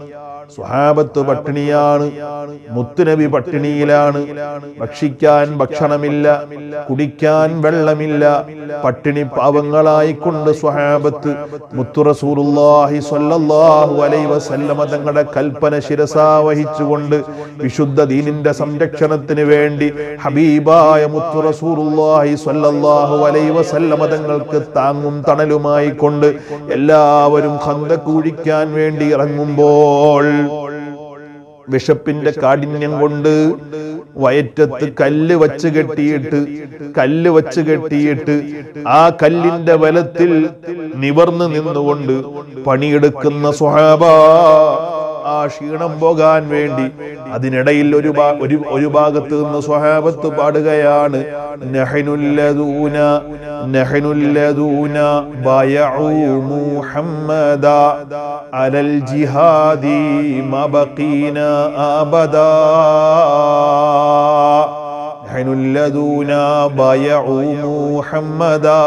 സ്വഹാബത്ത് പട്ടിണിയാണ് മുത്തുനബി പട്ടിണിയിലാണ് ഭക്ഷിക്കാൻ ഭക്ഷണമില്ല കുടിക്കാൻ വെള്ളമില്ല പട്ടിണി പാവങ്ങളായി കൊണ്ട് സ്വഹാബത്ത് മുത്തു റസൂലുള്ളാഹി സ്വല്ലല്ലാഹു അലൈഹി വസല്ലമ തങ്ങളുടെ കൽപ്പന ശിരസാ വഹിച്ചുകൊണ്ട് വിശുദ്ധ ദീനിന്റെ സംരക്ഷണത്തിന് വേണ്ടി ഹബീബായ മുത്തു റസൂലുള്ളാഹി സ്വല്ലല്ലാഹു അലൈഹി വസല്ലമ തങ്ങൾക്ക് താങ്ങും തണലുമായി കൊണ്ട് എല്ലാവരും ഖന്തക്ക് കുഴിക്കാൻ വേണ്ടി ഇറങ്ങുമ്പോൾ വിശപ്പിന്റെ കാഠിന്യം കൊണ്ട് വയറ്റത്ത് കല്ല് വച്ച് കെട്ടിയിട്ട് കല്ല് വച്ച് കെട്ടിയിട്ട് ആ കല്ലിന്റെ ബലത്തിൽ നിവർന്നു നിന്നുകൊണ്ട് പണിയെടുക്കുന്ന സ്വഹാബ ആ ക്ഷീണം പോകാൻ വേണ്ടി അതിനിടയിൽ ഒരു ഭാ- ഒരു ഒരു ഭാഗത്ത് നിന്ന് സ്വഹാബത്ത് പാടുകയാണ് നഹനുല്ലദൂന നഹനുല്ലദൂന ബയഉ മുഹമ്മദ അലൽ ജിഹാദി മബഖീന അബദാ نحن الذين بايعوا محمدا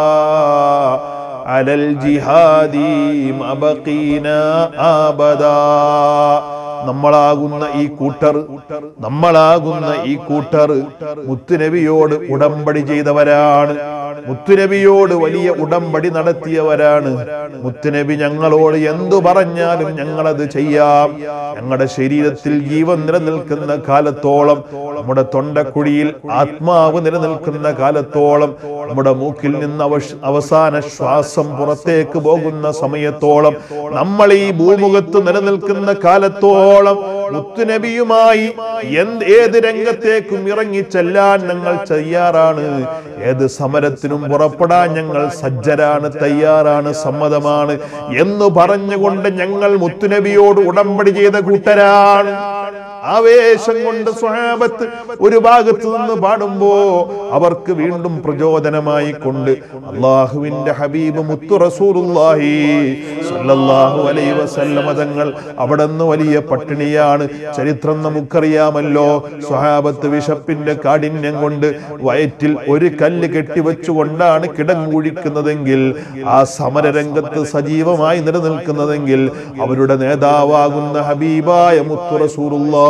على الجهاد مبقينا أبدا നമ്മളാകുന്ന ഈ കൂട്ടർ നമ്മളാകുന്ന ഈ കൂട്ടർ മുത്തുനബിയോട് ഉടമ്പടി ചെയ്തവരാണ് മുത്തുനബിയോട് വലിയ ഉടമ്പടി നടത്തിയവരാണ് മുത്തുനബി ഞങ്ങളോട് എന്തു പറഞ്ഞാലും ഞങ്ങളത് ചെയ്യാം ഞങ്ങളുടെ ശരീരത്തിൽ ജീവൻ നിലനിൽക്കുന്ന കാലത്തോളം നമ്മുടെ തൊണ്ടക്കുഴിയിൽ ആത്മാവ് നിലനിൽക്കുന്ന കാലത്തോളം നമ്മുടെ മൂക്കിൽ നിന്ന് അവശ- അവസാന ശ്വാസം പുറത്തേക്ക് പോകുന്ന സമയത്തോളം നമ്മൾ ഈ ഭൂമുഖത്ത് നിലനിൽക്കുന്ന കാലത്തോളം മുത്തുനബിയുമായി എന്ത് ഏത് രംഗത്തേക്കും ഇറങ്ങി ചെല്ലാൻ ഞങ്ങൾ തയ്യാറാണ് ഏത് സമരത്തിനും പുറപ്പെടാൻ ഞങ്ങൾ സജ്ജരാണ് തയ്യാറാണ് സമ്മതമാണ് എന്ന് പറഞ്ഞുകൊണ്ട് ഞങ്ങൾ മുത്തുനബിയോട് ഉടമ്പടി ചെയ്ത കൂട്ടരാണ് ആവേശം കൊണ്ട് സ്വഹാബത്ത് ഒരു ഭാഗത്ത് നിന്ന് പാടുമ്പോ അവർക്ക് വീണ്ടും പ്രചോദനമായി കൊണ്ട് അള്ളാഹുവിന്റെ ഹബീബ് മുത്തു റസൂലുള്ളാഹി സല്ലല്ലാഹു അലൈഹി വസല്ലമ തങ്ങൾ അവിടെ നിന്ന് വലിയ പട്ടിണിയാണ് ചരിത്രം നമുക്കറിയാമല്ലോ സ്വഹാബത്ത് വിശപ്പിന്റെ കാഠിന്യം കൊണ്ട് വയറ്റിൽ ഒരു കല്ല് കെട്ടിവെച്ചുകൊണ്ടാണ് കിടങ്ങുഴിക്കുന്നതെങ്കിൽ ആ സമരരംഗത്ത് സജീവമായി നിലനിൽക്കുന്നതെങ്കിൽ അവരുടെ നേതാവാകുന്ന ഹബീബായ മുത്തു റസൂലുള്ള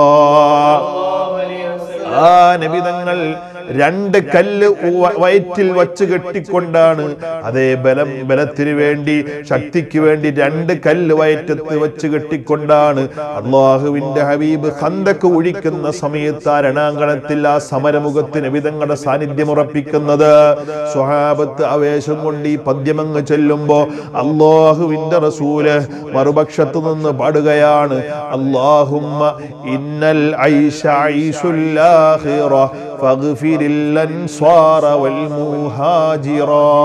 ആ നബിതങ്ങൾ രണ്ട് കല്ല് വ- വയറ്റിൽ വച്ച് കെട്ടിക്കൊണ്ടാണ് അതേ ബലം ബലത്തിന് വേണ്ടി ശക്തിക്ക് വേണ്ടി രണ്ട് കല്ല് വയറ്റത്ത് വെച്ച് കെട്ടിക്കൊണ്ടാണ് അള്ളാഹുവിന്റെ ഹബീബ് ഹന്തക്ക് ഒഴിക്കുന്ന സമയത്ത് ആ രണാങ്കണത്തിൽ ആ സമരമുഖത്ത് നബിതങ്ങളുടെ സാന്നിധ്യം ഉറപ്പിക്കുന്നത് സ്വഹാബത്ത് ആവേശം കൊണ്ട് ഈ പദ്യമങ്ങ് ചെല്ലുമ്പോ അള്ളാഹുവിന്റെ റസൂല് മറുപക്ഷത്ത് നിന്ന് പാടുകയാണ് അള്ളാഹുമ്മ ഇന്നൽ ഐശ ഐശുൽ ആഖിറ فاغفر الأنصار والمهاجرا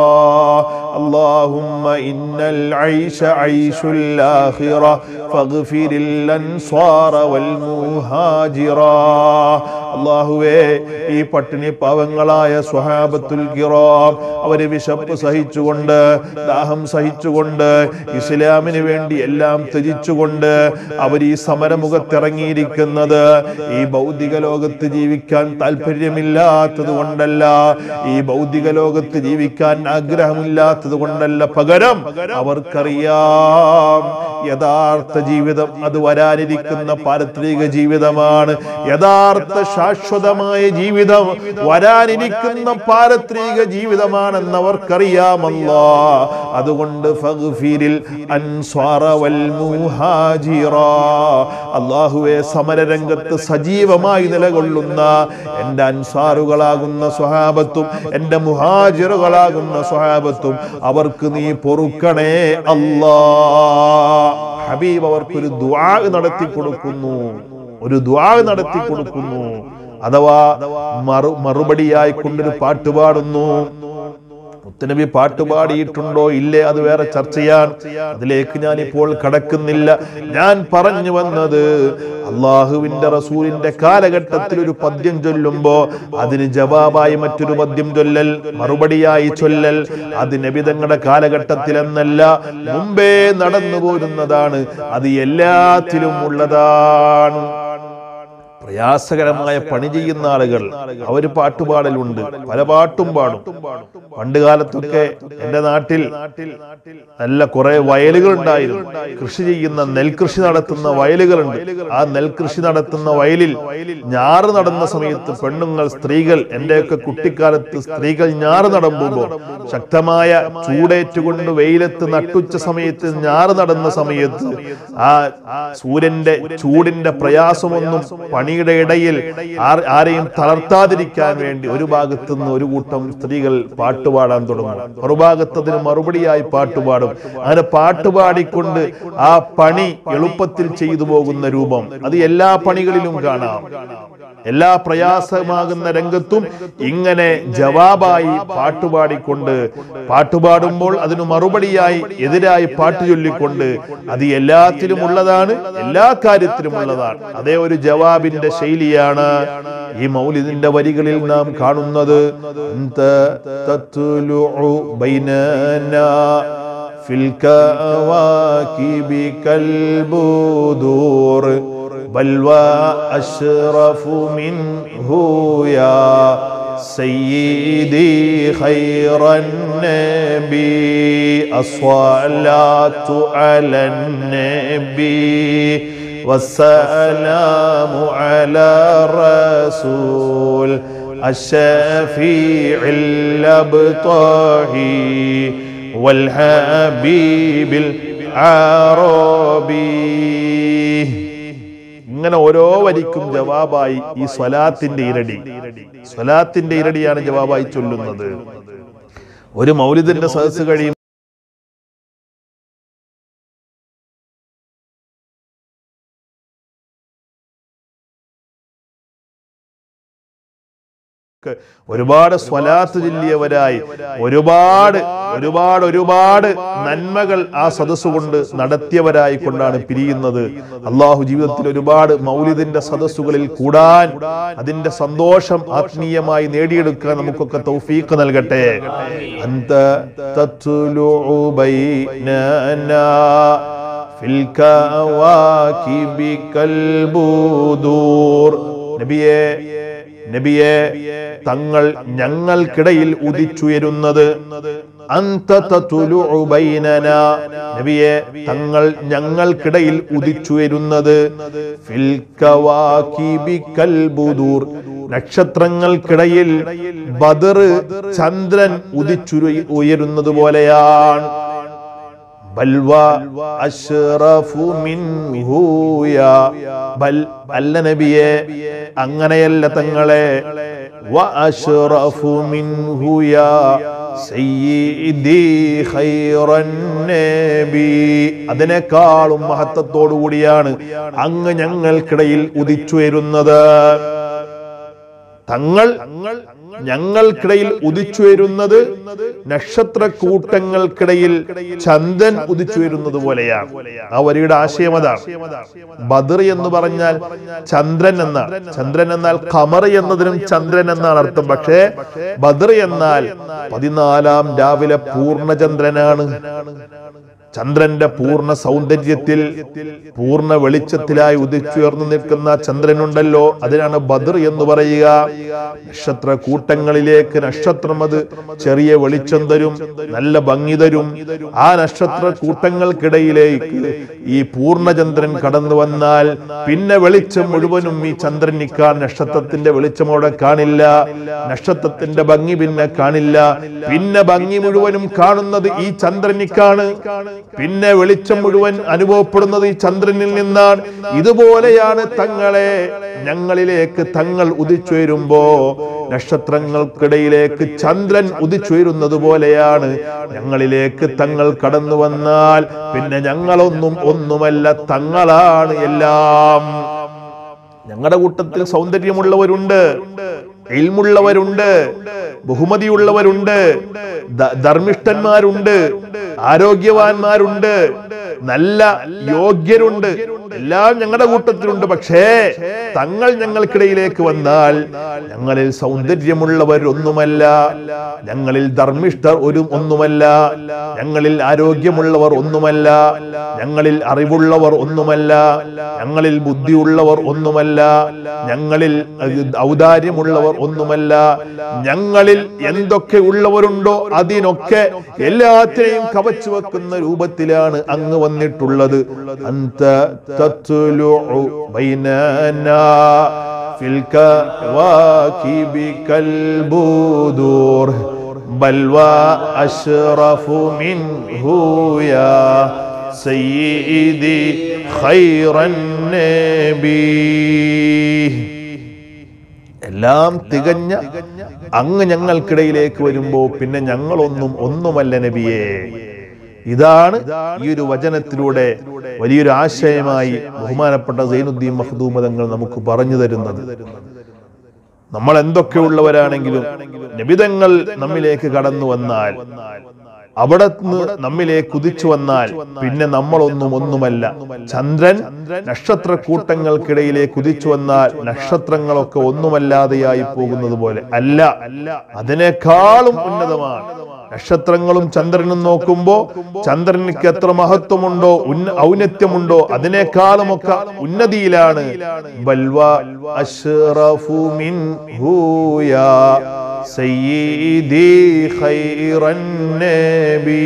اللهم إن العيش عيش الآخرة فاغفر الأنصار والمهاجرا അള്ളാഹുവേ ഈ പട്ടിണി പാവങ്ങളായ സ്വഹാബത്തുൽ കിറാം അവര് വിശപ്പ് സഹിച്ചുകൊണ്ട് ദാഹം സഹിച്ചുകൊണ്ട് ഇസ്ലാമിന് വേണ്ടി എല്ലാം ത്യജിച്ചുകൊണ്ട് അവർ ഈ സമരമുഖത്തിറങ്ങിയിരിക്കുന്നത് ഈ ഭൗതിക ലോകത്ത് ജീവിക്കാൻ താല്പര്യമില്ലാത്തത് കൊണ്ടല്ല ഈ ഭൗതിക ലോകത്ത് ജീവിക്കാൻ ആഗ്രഹമില്ലാത്തത് കൊണ്ടല്ല പകരം അവർക്കറിയാം യഥാർത്ഥ ജീവിതം അത് വരാനിരിക്കുന്ന പാരത്രിക ജീവിതമാണ് യഥാർത്ഥ ശാശ്വതമായ ജീവിതം വരാനിരിക്കുന്ന പാരത്രിക ജീവിതമാണെന്ന് അവർക്കറിയാമല്ലോ അതുകൊണ്ട് ഫഗ്ഫിരിൽ അൻസ്വാറ വൽ മുഹാജിറ അള്ളാഹുവെ സമരരംഗത്ത് സജീവമായി നിലകൊള്ളുന്ന എൻ്റെ അൻസാറുകളാകുന്ന സ്വഹാബത്തും എൻ്റെ മുഹാജിറുകളാകുന്ന സ്വഹാബത്തും അവർക്ക് നീ പൊറുക്കണേ അല്ലാ ഹബീബ് അവർക്കൊരു ദുആ നടത്തി കൊടുക്കുന്നു ഒരു ദുആ നടത്തി കൊടുക്കുന്നു അഥവാ മറു മറുപടിയായി കൊണ്ടൊരു പാട്ട് പാടുന്നു മുത്തനബി പാട്ട് പാടിയിട്ടുണ്ടോ ഇല്ലേ അത് വേറെ ചർച്ച ചെയ്യാൻ അതിലേക്ക് ഞാൻ ഇപ്പോൾ കടക്കുന്നില്ല ഞാൻ പറഞ്ഞു വന്നത് അള്ളാഹുവിന്റെ റസൂലിന്റെ കാലഘട്ടത്തിൽ ഒരു പദ്യം ചൊല്ലുമ്പോ അതിന് ജവാബായി മറ്റൊരു പദ്യം ചൊല്ലൽ മറുപടിയായി ചൊല്ലൽ അത് നബിതങ്ങളുടെ കാലഘട്ടത്തിൽ എന്നല്ല മുമ്പേ നടന്നു പോരുന്നതാണ് അത് എല്ലാത്തിലും ഉള്ളതാണ് പ്രയാസകരമായ പണി ചെയ്യുന്ന ആളുകൾ അവര് പാട്ടുപാടലുണ്ട് പല പാട്ടും പാടും പണ്ട് കാലത്തൊക്കെ എന്റെ നാട്ടിൽ നല്ല കുറെ വയലുകൾ ഉണ്ടായിരുന്നു കൃഷി ചെയ്യുന്ന നെൽകൃഷി നടത്തുന്ന വയലുകളുണ്ട് ആ നെൽകൃഷി നടത്തുന്ന വയലിൽ ഞാറ് നടന്ന സമയത്ത് പെണ്ണുങ്ങൾ സ്ത്രീകൾ എന്റെയൊക്കെ കുട്ടിക്കാലത്ത് സ്ത്രീകൾ ഞാറ് നടമ്പുമ്പോ ശക്തമായ ചൂടേറ്റുകൊണ്ട് വെയിലത്ത് നട്ടുച്ച സമയത്ത് ഞാറ് നടന്ന സമയത്ത് ആ സൂര്യന്റെ ചൂടിന്റെ പ്രയാസമൊന്നും പണിയുടെ ഇടയിൽ ആർ- ആരെയും തളർത്താതിരിക്കാൻ വേണ്ടി ഒരു ഭാഗത്തു നിന്ന് ഒരു കൂട്ടം സ്ത്രീകൾ പാട്ടുപാടാൻ തുടങ്ങും മറുഭാഗത്ത് അതിന് മറുപടിയായി പാട്ടുപാടും അങ്ങനെ പാട്ടുപാടിക്കൊണ്ട് ആ പണി എളുപ്പത്തിൽ ചെയ്തു പോകുന്ന രൂപം അത് എല്ലാ പണികളിലും കാണാം എല്ലാ പ്രയാസമാകുന്ന രംഗത്തും ഇങ്ങനെ ജവാബായി പാട്ടുപാടിക്കൊണ്ട് പാട്ടുപാടുമ്പോൾ അതിനു മറുപടിയായി എതിരായി പാട്ട് ചൊല്ലിക്കൊണ്ട് അത് എല്ലാത്തിലും ഉള്ളതാണ് എല്ലാ കാര്യത്തിലും ഉള്ളതാണ് അതേ ഒരു ജവാബിന്റെ ശൈലിയാണ് ഈ മൗലിദിന്റെ വരികളിൽ നാം കാണുന്നത് അന്ത തത്ലുഉ ബൈനനാ في الكواكب كالبدور بل وأشرف منه يا سيدي خير النبي الصلاة على النبي والسلام على الرسول الشفيع الأبطحي والحبيب العربي ഇങ്ങനെ ഓരോ വരിക്കും ജവാബായി ഈ സ്വലാത്തിന്റെ ഇരടി സ്വലാത്തിന്റെ ഇരടിയാണ് ജവാബായി ചൊല്ലുന്നത് ഒരു മൗലിദിന്റെ സദസ് കഴിയും ഒരുപാട് സ്വലാത്ത് ചൊല്ലിയവരായി ഒരുപാട് ഒരുപാട് ഒരുപാട് നന്മകൾ ആ സദസ്സ് കൊണ്ട് നടത്തിയവരായി കൊണ്ടാണ് പിരിയുന്നത് അള്ളാഹു ജീവിതത്തിൽ ഒരുപാട് മൗലിദിന്റെ സദസ്സുകളിൽ കൂടാൻ അതിന്റെ സന്തോഷം ആത്മീയമായി നേടിയെടുക്കാൻ നമുക്കൊക്കെ തൗഫീഖ് നൽകട്ടെ അന്ത തത്ലുഉ ബൈനനാ ഫിൽ കവാകിബി കൽബുദൂർ നബിയേ നബിയെ തങ്ങൾ ഞങ്ങൾക്കിടയിൽ ഉദിച്ചുയരുന്നത് അന്ത തത്ലുഉ ബൈനനാ നബിയെ തങ്ങൾ ഞങ്ങൾക്കിടയിൽ ഉദിച്ചുയരുന്നത് ഫിൽ കവാകിബി കൽബുദൂർ നക്ഷത്രങ്ങൾക്കിടയിൽ ബദർ ചന്ദ്രൻ ഉദിച്ചു ഉയരുന്നത് പോലെയാണ് ബൽവ അഷ്റഫു മിൻഹു യാ ബൽ അല്ല നബിയെ അങ്ങനെയല്ല തങ്ങളെ വ അഷ്റഫു മിൻഹു യാ സയ്യിദി ഖൈറൻ നബി അതിനേക്കാളും മഹത്വത്തോടു കൂടിയാണ് അങ്ങ് ഞങ്ങൾക്കിടയിൽ ഉദിച്ചുയരുന്നത് തങ്ങൾ ഞങ്ങൾക്കിടയിൽ ഉദിച്ചുയരുന്നത് നക്ഷത്ര കൂട്ടങ്ങൾക്കിടയിൽ ചന്ദ്രൻ ഉദിച്ചുയരുന്നത് പോലെയാണ് ആ വരിയുടെ ആശയം അതാണ് ബദർ എന്ന് പറഞ്ഞാൽ ചന്ദ്രൻ എന്നാണ് ചന്ദ്രൻ എന്നാൽ ഖമർ എന്നതിനും ചന്ദ്രൻ എന്നാണ് അർത്ഥം പക്ഷേ ബദർ എന്നാൽ പതിനാലാം രാവിലെ പൂർണ്ണചന്ദ്രനാണ് ചന്ദ്രന്റെ പൂർണ്ണ സൗന്ദര്യത്തിൽ പൂർണ്ണ വെളിച്ചത്തിലായി ഉദിച്ചുയർന്നു നിൽക്കുന്ന ചന്ദ്രനുണ്ടല്ലോ അതിനാണ് ബദർ എന്ന് പറയുക നക്ഷത്ര കൂട്ടങ്ങളിലേക്ക് നക്ഷത്രം അത് ചെറിയ വെളിച്ചം തരും നല്ല ഭംഗി തരും ആ നക്ഷത്ര കൂട്ടങ്ങൾക്കിടയിലേക്ക് ഈ പൂർണ്ണചന്ദ്രൻ കടന്നു വന്നാൽ പിന്നെ വെളിച്ചം മുഴുവനും ഈ ചന്ദ്രനിക്കാൻ നക്ഷത്രത്തിന്റെ വെളിച്ചം അവിടെ കാണില്ല നക്ഷത്രത്തിന്റെ ഭംഗി പിന്നെ കാണില്ല പിന്നെ ഭംഗി മുഴുവനും കാണുന്നത് ഈ ചന്ദ്രനിക്കാണ് പിന്നെ വെളിച്ചം മുഴുവൻ അനുഭവപ്പെടുന്നത് ഈ ചന്ദ്രനിൽ നിന്നാണ് ഇതുപോലെയാണ് തങ്ങളെ ഞങ്ങളിലേക്ക് തങ്ങൾ ഉദിച്ചുയരുമ്പോ നക്ഷത്രങ്ങൾക്കിടയിലേക്ക് ചന്ദ്രൻ ഉദിച്ചുയരുന്നത് പോലെയാണ് ഞങ്ങളിലേക്ക് തങ്ങൾ കടന്നു വന്നാൽ പിന്നെ ഞങ്ങളൊന്നും ഒന്നുമല്ല തങ്ങളാണ് എല്ലാം ഞങ്ങളുടെ കൂട്ടത്തിൽ സൗന്ദര്യമുള്ളവരുണ്ട് ഇൽമുള്ളവരുണ്ട് ബഹുമതിയുള്ളവരുണ്ട് ധ- ധർമ്മിഷ്ഠന്മാരുണ്ട് ആരോഗ്യവാന്മാരുണ്ട് നല്ല യോഗ്യരുണ്ട് എല്ലാം ഞങ്ങളുടെ കൂട്ടത്തിലുണ്ട് പക്ഷേ തങ്ങൾ ഞങ്ങൾക്കിടയിലേക്ക് വന്നാൽ ഞങ്ങളിൽ സൗന്ദര്യമുള്ളവർ ഒന്നുമല്ല ഞങ്ങളിൽ ധർമ്മിഷ്ഠർ ഒരു ഒന്നുമല്ല ഞങ്ങളിൽ ആരോഗ്യമുള്ളവർ ഒന്നുമല്ല ഞങ്ങളിൽ അറിവുള്ളവർ ഒന്നുമല്ല ഞങ്ങളിൽ ബുദ്ധിയുള്ളവർ ഒന്നുമല്ല ഞങ്ങളിൽ അത് ഔദാര്യമുള്ളവർ ഒന്നുമല്ല ഞങ്ങളിൽ എന്തൊക്കെ ഉള്ളവരുണ്ടോ അതിനൊക്കെ എല്ലാത്തിനെയും കവച്ചു വെക്കുന്ന രൂപത്തിലാണ് അങ്ങ് വന്നിട്ടുള്ളത് അന്ത തത്ലുഉ ബൈനനാ ഫിൽ കവാകിബി കൽബുദൂർ ബൽ വഅശ്റഫു മിൻഹു യാ സയ്യിദി ഖൈറൻ നബി എല്ലാം തികഞ്ഞ അങ്ങ് ഞങ്ങൾക്കിടയിലേക്ക് വരുമ്പോ പിന്നെ ഞങ്ങളൊന്നും ഒന്നുമല്ല നബിയേ ഇതാണ് ഈ ഒരു വചനത്തിലൂടെ വലിയൊരു ആശയമായി ബഹുമാനപ്പെട്ട സൈനുദ്ദീൻ മഹദൂമതങ്ങൾ നമുക്ക് പറഞ്ഞു തരുന്നത് നമ്മൾ എന്തൊക്കെ ഉള്ളവരാണെങ്കിലും നബിതങ്ങൾ നമ്മിലേക്ക് കടന്നു വന്നാൽ അവിടെ നിന്ന് നമ്മിലേക്ക് കുതിച്ചു വന്നാൽ പിന്നെ നമ്മളൊന്നും ഒന്നുമല്ല ചന്ദ്രൻ നക്ഷത്ര കൂട്ടങ്ങൾക്കിടയിലേക്ക് കുതിച്ചു വന്നാൽ നക്ഷത്രങ്ങളൊക്കെ ഒന്നുമല്ലാതെയായി പോകുന്നത് പോലെ അല്ല അതിനേക്കാളും ഉന്നതമാണ് നക്ഷത്രങ്ങളും ചന്ദ്രനും നോക്കുമ്പോ ചന്ദ്രനിക്ക് എത്ര മഹത്വമുണ്ടോ ഉന്ന ഔന്നത്യമുണ്ടോ അതിനേക്കാളുമൊക്കെ ഉന്നതിയിലാണ് ബൽവ അഷ്റഫു മിൻഹു യാ സയ്യിദി ഖൈറൻ നബി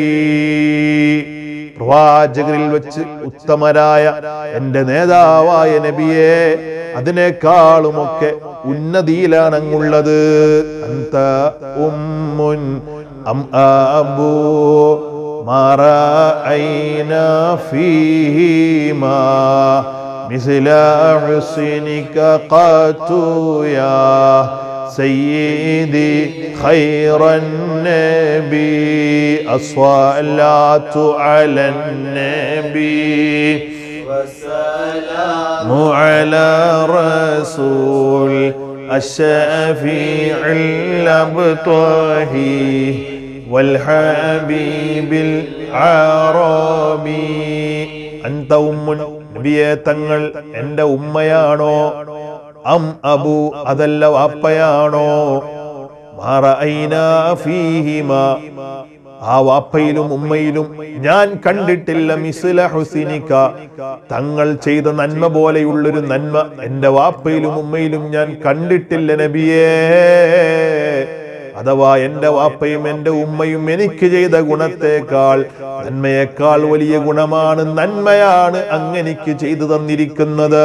പ്രവാചകരിൽ വെച്ച് ഉത്തമരായ എന്റെ നേതാവായ നബിയെ അതിനേക്കാളുമൊക്കെ ഉന്നതിയിലാണ് അങ്ങുള്ളത് അന്ത ഉമ്മുൻ അം അബൂ മറഅയ്ന ഫീഹിമാ مثل حسنك قط يا سيدي خير النبي الصلاة على النبي والسلام على رسول الشفيع الأبطحي والحبيب العربي أنت أم നബിയെ തങ്ങൾ എന്റെ ഉമ്മയാണോ അം അബു അതല്ല വാപ്പയാണോ മറഅയ്നാ ഫീഹിമാ ആ വാപ്പയിലും ഉമ്മയിലും ഞാൻ കണ്ടിട്ടില്ല മിസ്ല ഹുസിനിക്ക തങ്ങൾ ചെയ്ത നന്മ പോലെയുള്ളൊരു നന്മ എന്റെ വാപ്പയിലും ഉമ്മയിലും ഞാൻ കണ്ടിട്ടില്ല നബിയേ അഥവാ എന്റെ വാപ്പയും എന്റെ ഉമ്മയും എനിക്ക് ചെയ്ത ഗുണത്തേക്കാൾ നന്മയേക്കാൾ വലിയ ഗുണമാണ് നന്മയാണ് അങ്ങെനിക്ക് ചെയ്തു തന്നിരിക്കുന്നത്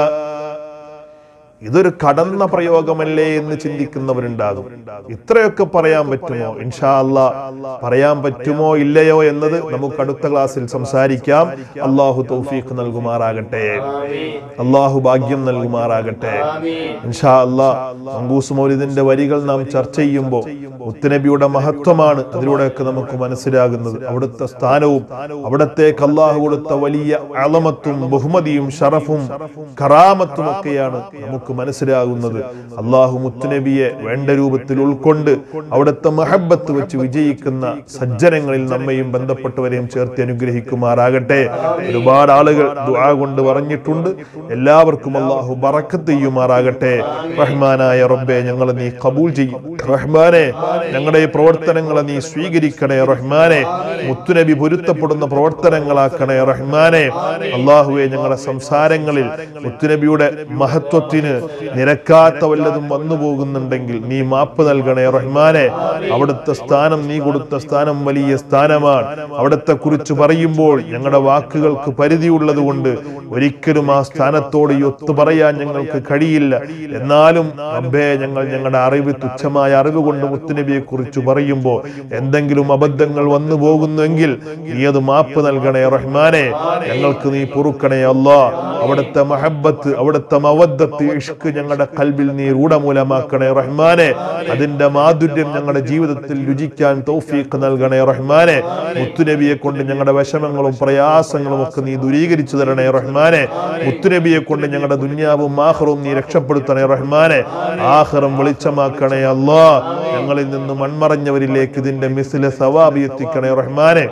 ഇതൊരു കടന്ന പ്രയോഗമല്ലേ എന്ന് ചിന്തിക്കുന്നവരുണ്ടാകും ഇത്രയൊക്കെ പറയാൻ പറ്റുമോ ഇൻഷാ അല്ലാ പറയാൻ പറ്റുമോ ഇല്ലയോ എന്നത് നമുക്ക് അടുത്ത ക്ലാസ്സിൽ സംസാരിക്കാം അള്ളാഹു തൗഫീഖ് നൽകുമാറാകട്ടെ അള്ളാഹു ഭാഗ്യം നൽകുമാറാകട്ടെ ഇൻഷാ അല്ലാ മങ്കൂസ് മൗലിദിന്റെ വരികൾ നാം ചർച്ച ചെയ്യുമ്പോൾ മുത്തുനബിയുടെ മഹത്വമാണ് അതിലൂടെയൊക്കെ നമുക്ക് മനസ്സിലാകുന്നത് അവിടുത്തെ സ്ഥാനവും അവിടത്തേക്ക് അള്ളാഹു കൊടുത്ത വലിയ അളമത്തും ബഹുമതിയും ഷറഫും കറാമത്തും ഒക്കെയാണ് നമുക്ക് മനസ്സിലാകുന്നത് അള്ളാഹു മുത്തുനബിയെ വേണ്ട രൂപത്തിൽ ഉൾക്കൊണ്ട് അവിടുത്തെ മഹബത്ത് വെച്ച് വിജയിക്കുന്ന സജ്ജനങ്ങളിൽ നമ്മയും ബന്ധപ്പെട്ടവരെയും ചേർത്ത് അനുഗ്രഹിക്കുമാറാകട്ടെ ഒരുപാട് ആളുകൾ ദുആ കൊണ്ട് പറഞ്ഞിട്ടുണ്ട് എല്ലാവർക്കും അള്ളാഹു ബറക്കത്ത് ചെയ്യുമാറാകട്ടെ റഹ്മാനായ റബ്ബെ ഞങ്ങൾ നീ കബൂൽ ചെയ്യും റഹ്മാനെ ഞങ്ങളുടെ ഈ പ്രവർത്തനങ്ങളെ നീ സ്വീകരിക്കണേ റഹ്മാനെ മുത്തുനബി പൊരുത്തപ്പെടുന്ന പ്രവർത്തനങ്ങളാക്കണേ റഹ്മാനെ അള്ളാഹുവെ ഞങ്ങളുടെ സംസാരങ്ങളിൽ മുത്തുനബിയുടെ മഹത്വത്തിന് നിരക്കാത്ത വല്ലതും വന്നു പോകുന്നുണ്ടെങ്കിൽ നീ മാപ്പ് നൽകണേ റഹ്മാനെ അവിടുത്തെ സ്ഥാനം നീ കൊടുത്ത സ്ഥാനം വലിയ സ്ഥാനമാണ് അവിടുത്തെ കുറിച്ച് പറയുമ്പോൾ ഞങ്ങളുടെ വാക്കുകൾക്ക് പരിധിയുള്ളത് കൊണ്ട് ഒരിക്കലും ആ സ്ഥാനത്തോട് ഈ ഒത്തു പറയാൻ ഞങ്ങൾക്ക് കഴിയില്ല എന്നാലും റബ്ബേ ഞങ്ങൾ ഞങ്ങളുടെ അറിവ് തുച്ഛമായ അറിവ് കൊണ്ട് മുത്തുനബിയെ കുറിച്ച് പറയുമ്പോൾ എന്തെങ്കിലും അബദ്ധങ്ങൾ വന്നു പോകുന്നുവെങ്കിൽ നീ അത് മാപ്പ് നൽകണേ റഹ്മാനെ ഞങ്ങൾക്ക് നീ പൊറുക്കണേ അല്ലാ അവിടുത്തെ മഹബത്ത് അവിടുത്തെ മവദ്ദത്ത് ഇഷ്ക് ഞങ്ങളുടെ കൽബിൽ നീ രൂഢമൂലമാക്കണേ റഹ്മാനെ അതിന്റെ മാധുര്യം ഞങ്ങളുടെ ജീവിതത്തിൽ രുചിക്കാൻ തൗഫീഖ് നൽകണേ റഹ്മാനെ മുത്തുനബിയെ കൊണ്ട് ഞങ്ങളുടെ വിഷമങ്ങളും പ്രയാസങ്ങളും ഒക്കെ നീ ദൂരീകരിച്ചു തരണേ റഹ്മാനെ മുത്തുനബിയെ കൊണ്ട് ഞങ്ങളുടെ ദുന്യാവും ആഹ്റവും നീ രക്ഷപ്പെടുത്തണേ റഹ്മാനെ ആഹ്റം വെളിച്ചമാക്കണേ അല്ലാ ഞങ്ങളിൽ നിന്ന് മൺമറഞ്ഞവരിലേക്ക് ഇതിന്റെ മിസിലെ സവാബി എത്തിക്കണേ റഹ്മാനെ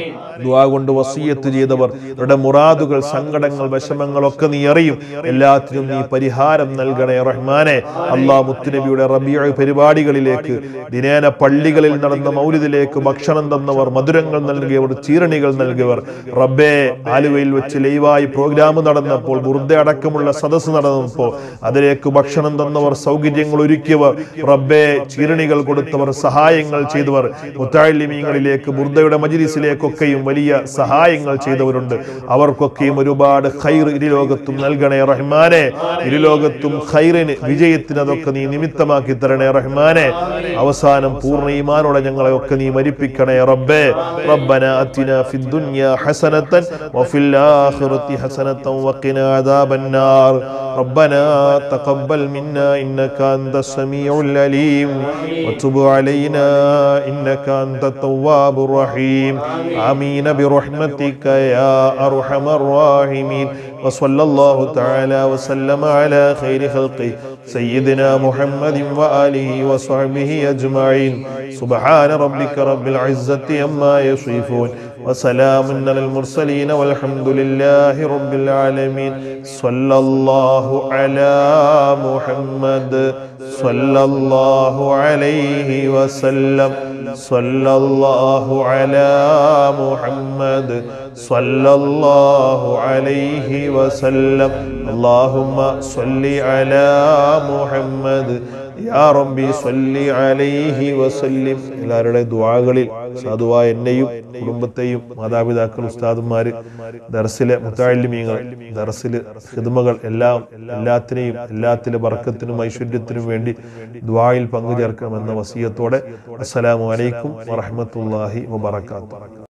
ദുആ കൊണ്ട് വസീയത്ത് ചെയ്തവർ അവരുടെ മുറാദുകൾ സങ്കടങ്ങൾ വിഷമങ്ങളൊക്കെ നീ അറിയും എല്ലാത്തിനും നീ പരിഹാരം നൽകണേ റഹ്മാനെ അള്ളാ മുത്തുനബിയുടെ റബിയ പരിപാടികളിലേക്ക് ദിനേന പള്ളികളിൽ നടന്ന മൗലിദിലേക്ക് ഭക്ഷണം തന്നവർ മധുരങ്ങൾ നൽകിയവർ ചീരണികൾ നൽകിയവർ റബ്ബേ ആലുവയിൽ വെച്ച് ലൈവായി പ്രോഗ്രാം നടന്നപ്പോൾ ബുർദ അടക്കമുള്ള സദസ്സ് നടന്നപ്പോൾ അതിലേക്ക് ഭക്ഷണം തന്നവർ സൗകര്യങ്ങൾ ഒരുക്കിയവർ റബ്ബേ ചീരണികൾ കൊടുത്തവർ സഹായങ്ങൾ ചെയ്തവർ മുത്താലിമീങ്ങളിലേക്ക് ബുർദയുടെ മജിലിസിലേക്കൊക്കെയും വലിയ സഹായങ്ങൾ ചെയ്തവരുണ്ട് അവർക്കൊക്കെയും ഒരുപാട് ഖൈർ ഇരുലോകത്തും നൽകണേ റഹ്മാനെ ഇരുലോകത്തും ഖൈറിന് വിജയത്തിന് അതൊക്കെ നീ നിമിത്തമാക്കി തരണേ റഹ്മാനെ അവസാനം പൂർണ്ണ ഈമാനോടെ ഞങ്ങളെ ഒക്കെ നീ മരിപ്പിക്കണേ റബ്ബേ റബ്ബന അത്തിന ഫിദ് ദുനിയ ഹസനത്തൻ വഫിൽ ആഖിറതി ഹസനത്തൻ വഖിനാ അദാബന്നാർ ربنا تقبل منا انك انت السميع العليم وتب علينا انك انت التواب الرحيم امين برحمتك يا ارحم الراحمين وصلى الله تعالى وسلم على خير خلقه سيدنا محمد واله وصحبه اجمعين سبحان ربك رب العزه عما يصفون وسلام على المرسلين والحمد لله رب العالمين صلى الله على محمد صلى الله عليه وسلم صلى الله على محمد صلى الله عليه وسلم اللهم صل على محمد യാ റബ്ബി സല്ലി അലൈഹി വസല്ലിം എല്ലാവരുടെ ദുആകളിൽ സാധുവായ എന്നെയും കുടുംബത്തെയും മാതാപിതാക്കൾ ഉസ്താദുമാര് ദർസിലെ മുത്താലിമീങ്ങൾ ദർസില് ഹിദ്മകൾ എല്ലാം എല്ലാത്തിനെയും എല്ലാത്തിലെ ബർക്കത്തിനും ഐശ്വര്യത്തിനും വേണ്ടി ദ്വായിൽ പങ്കുചേർക്കണമെന്ന വസീയത്തോടെ അസ്സലാമു അലൈക്കും വറഹ്മത്തുള്ളാഹി വബറകാതുഹു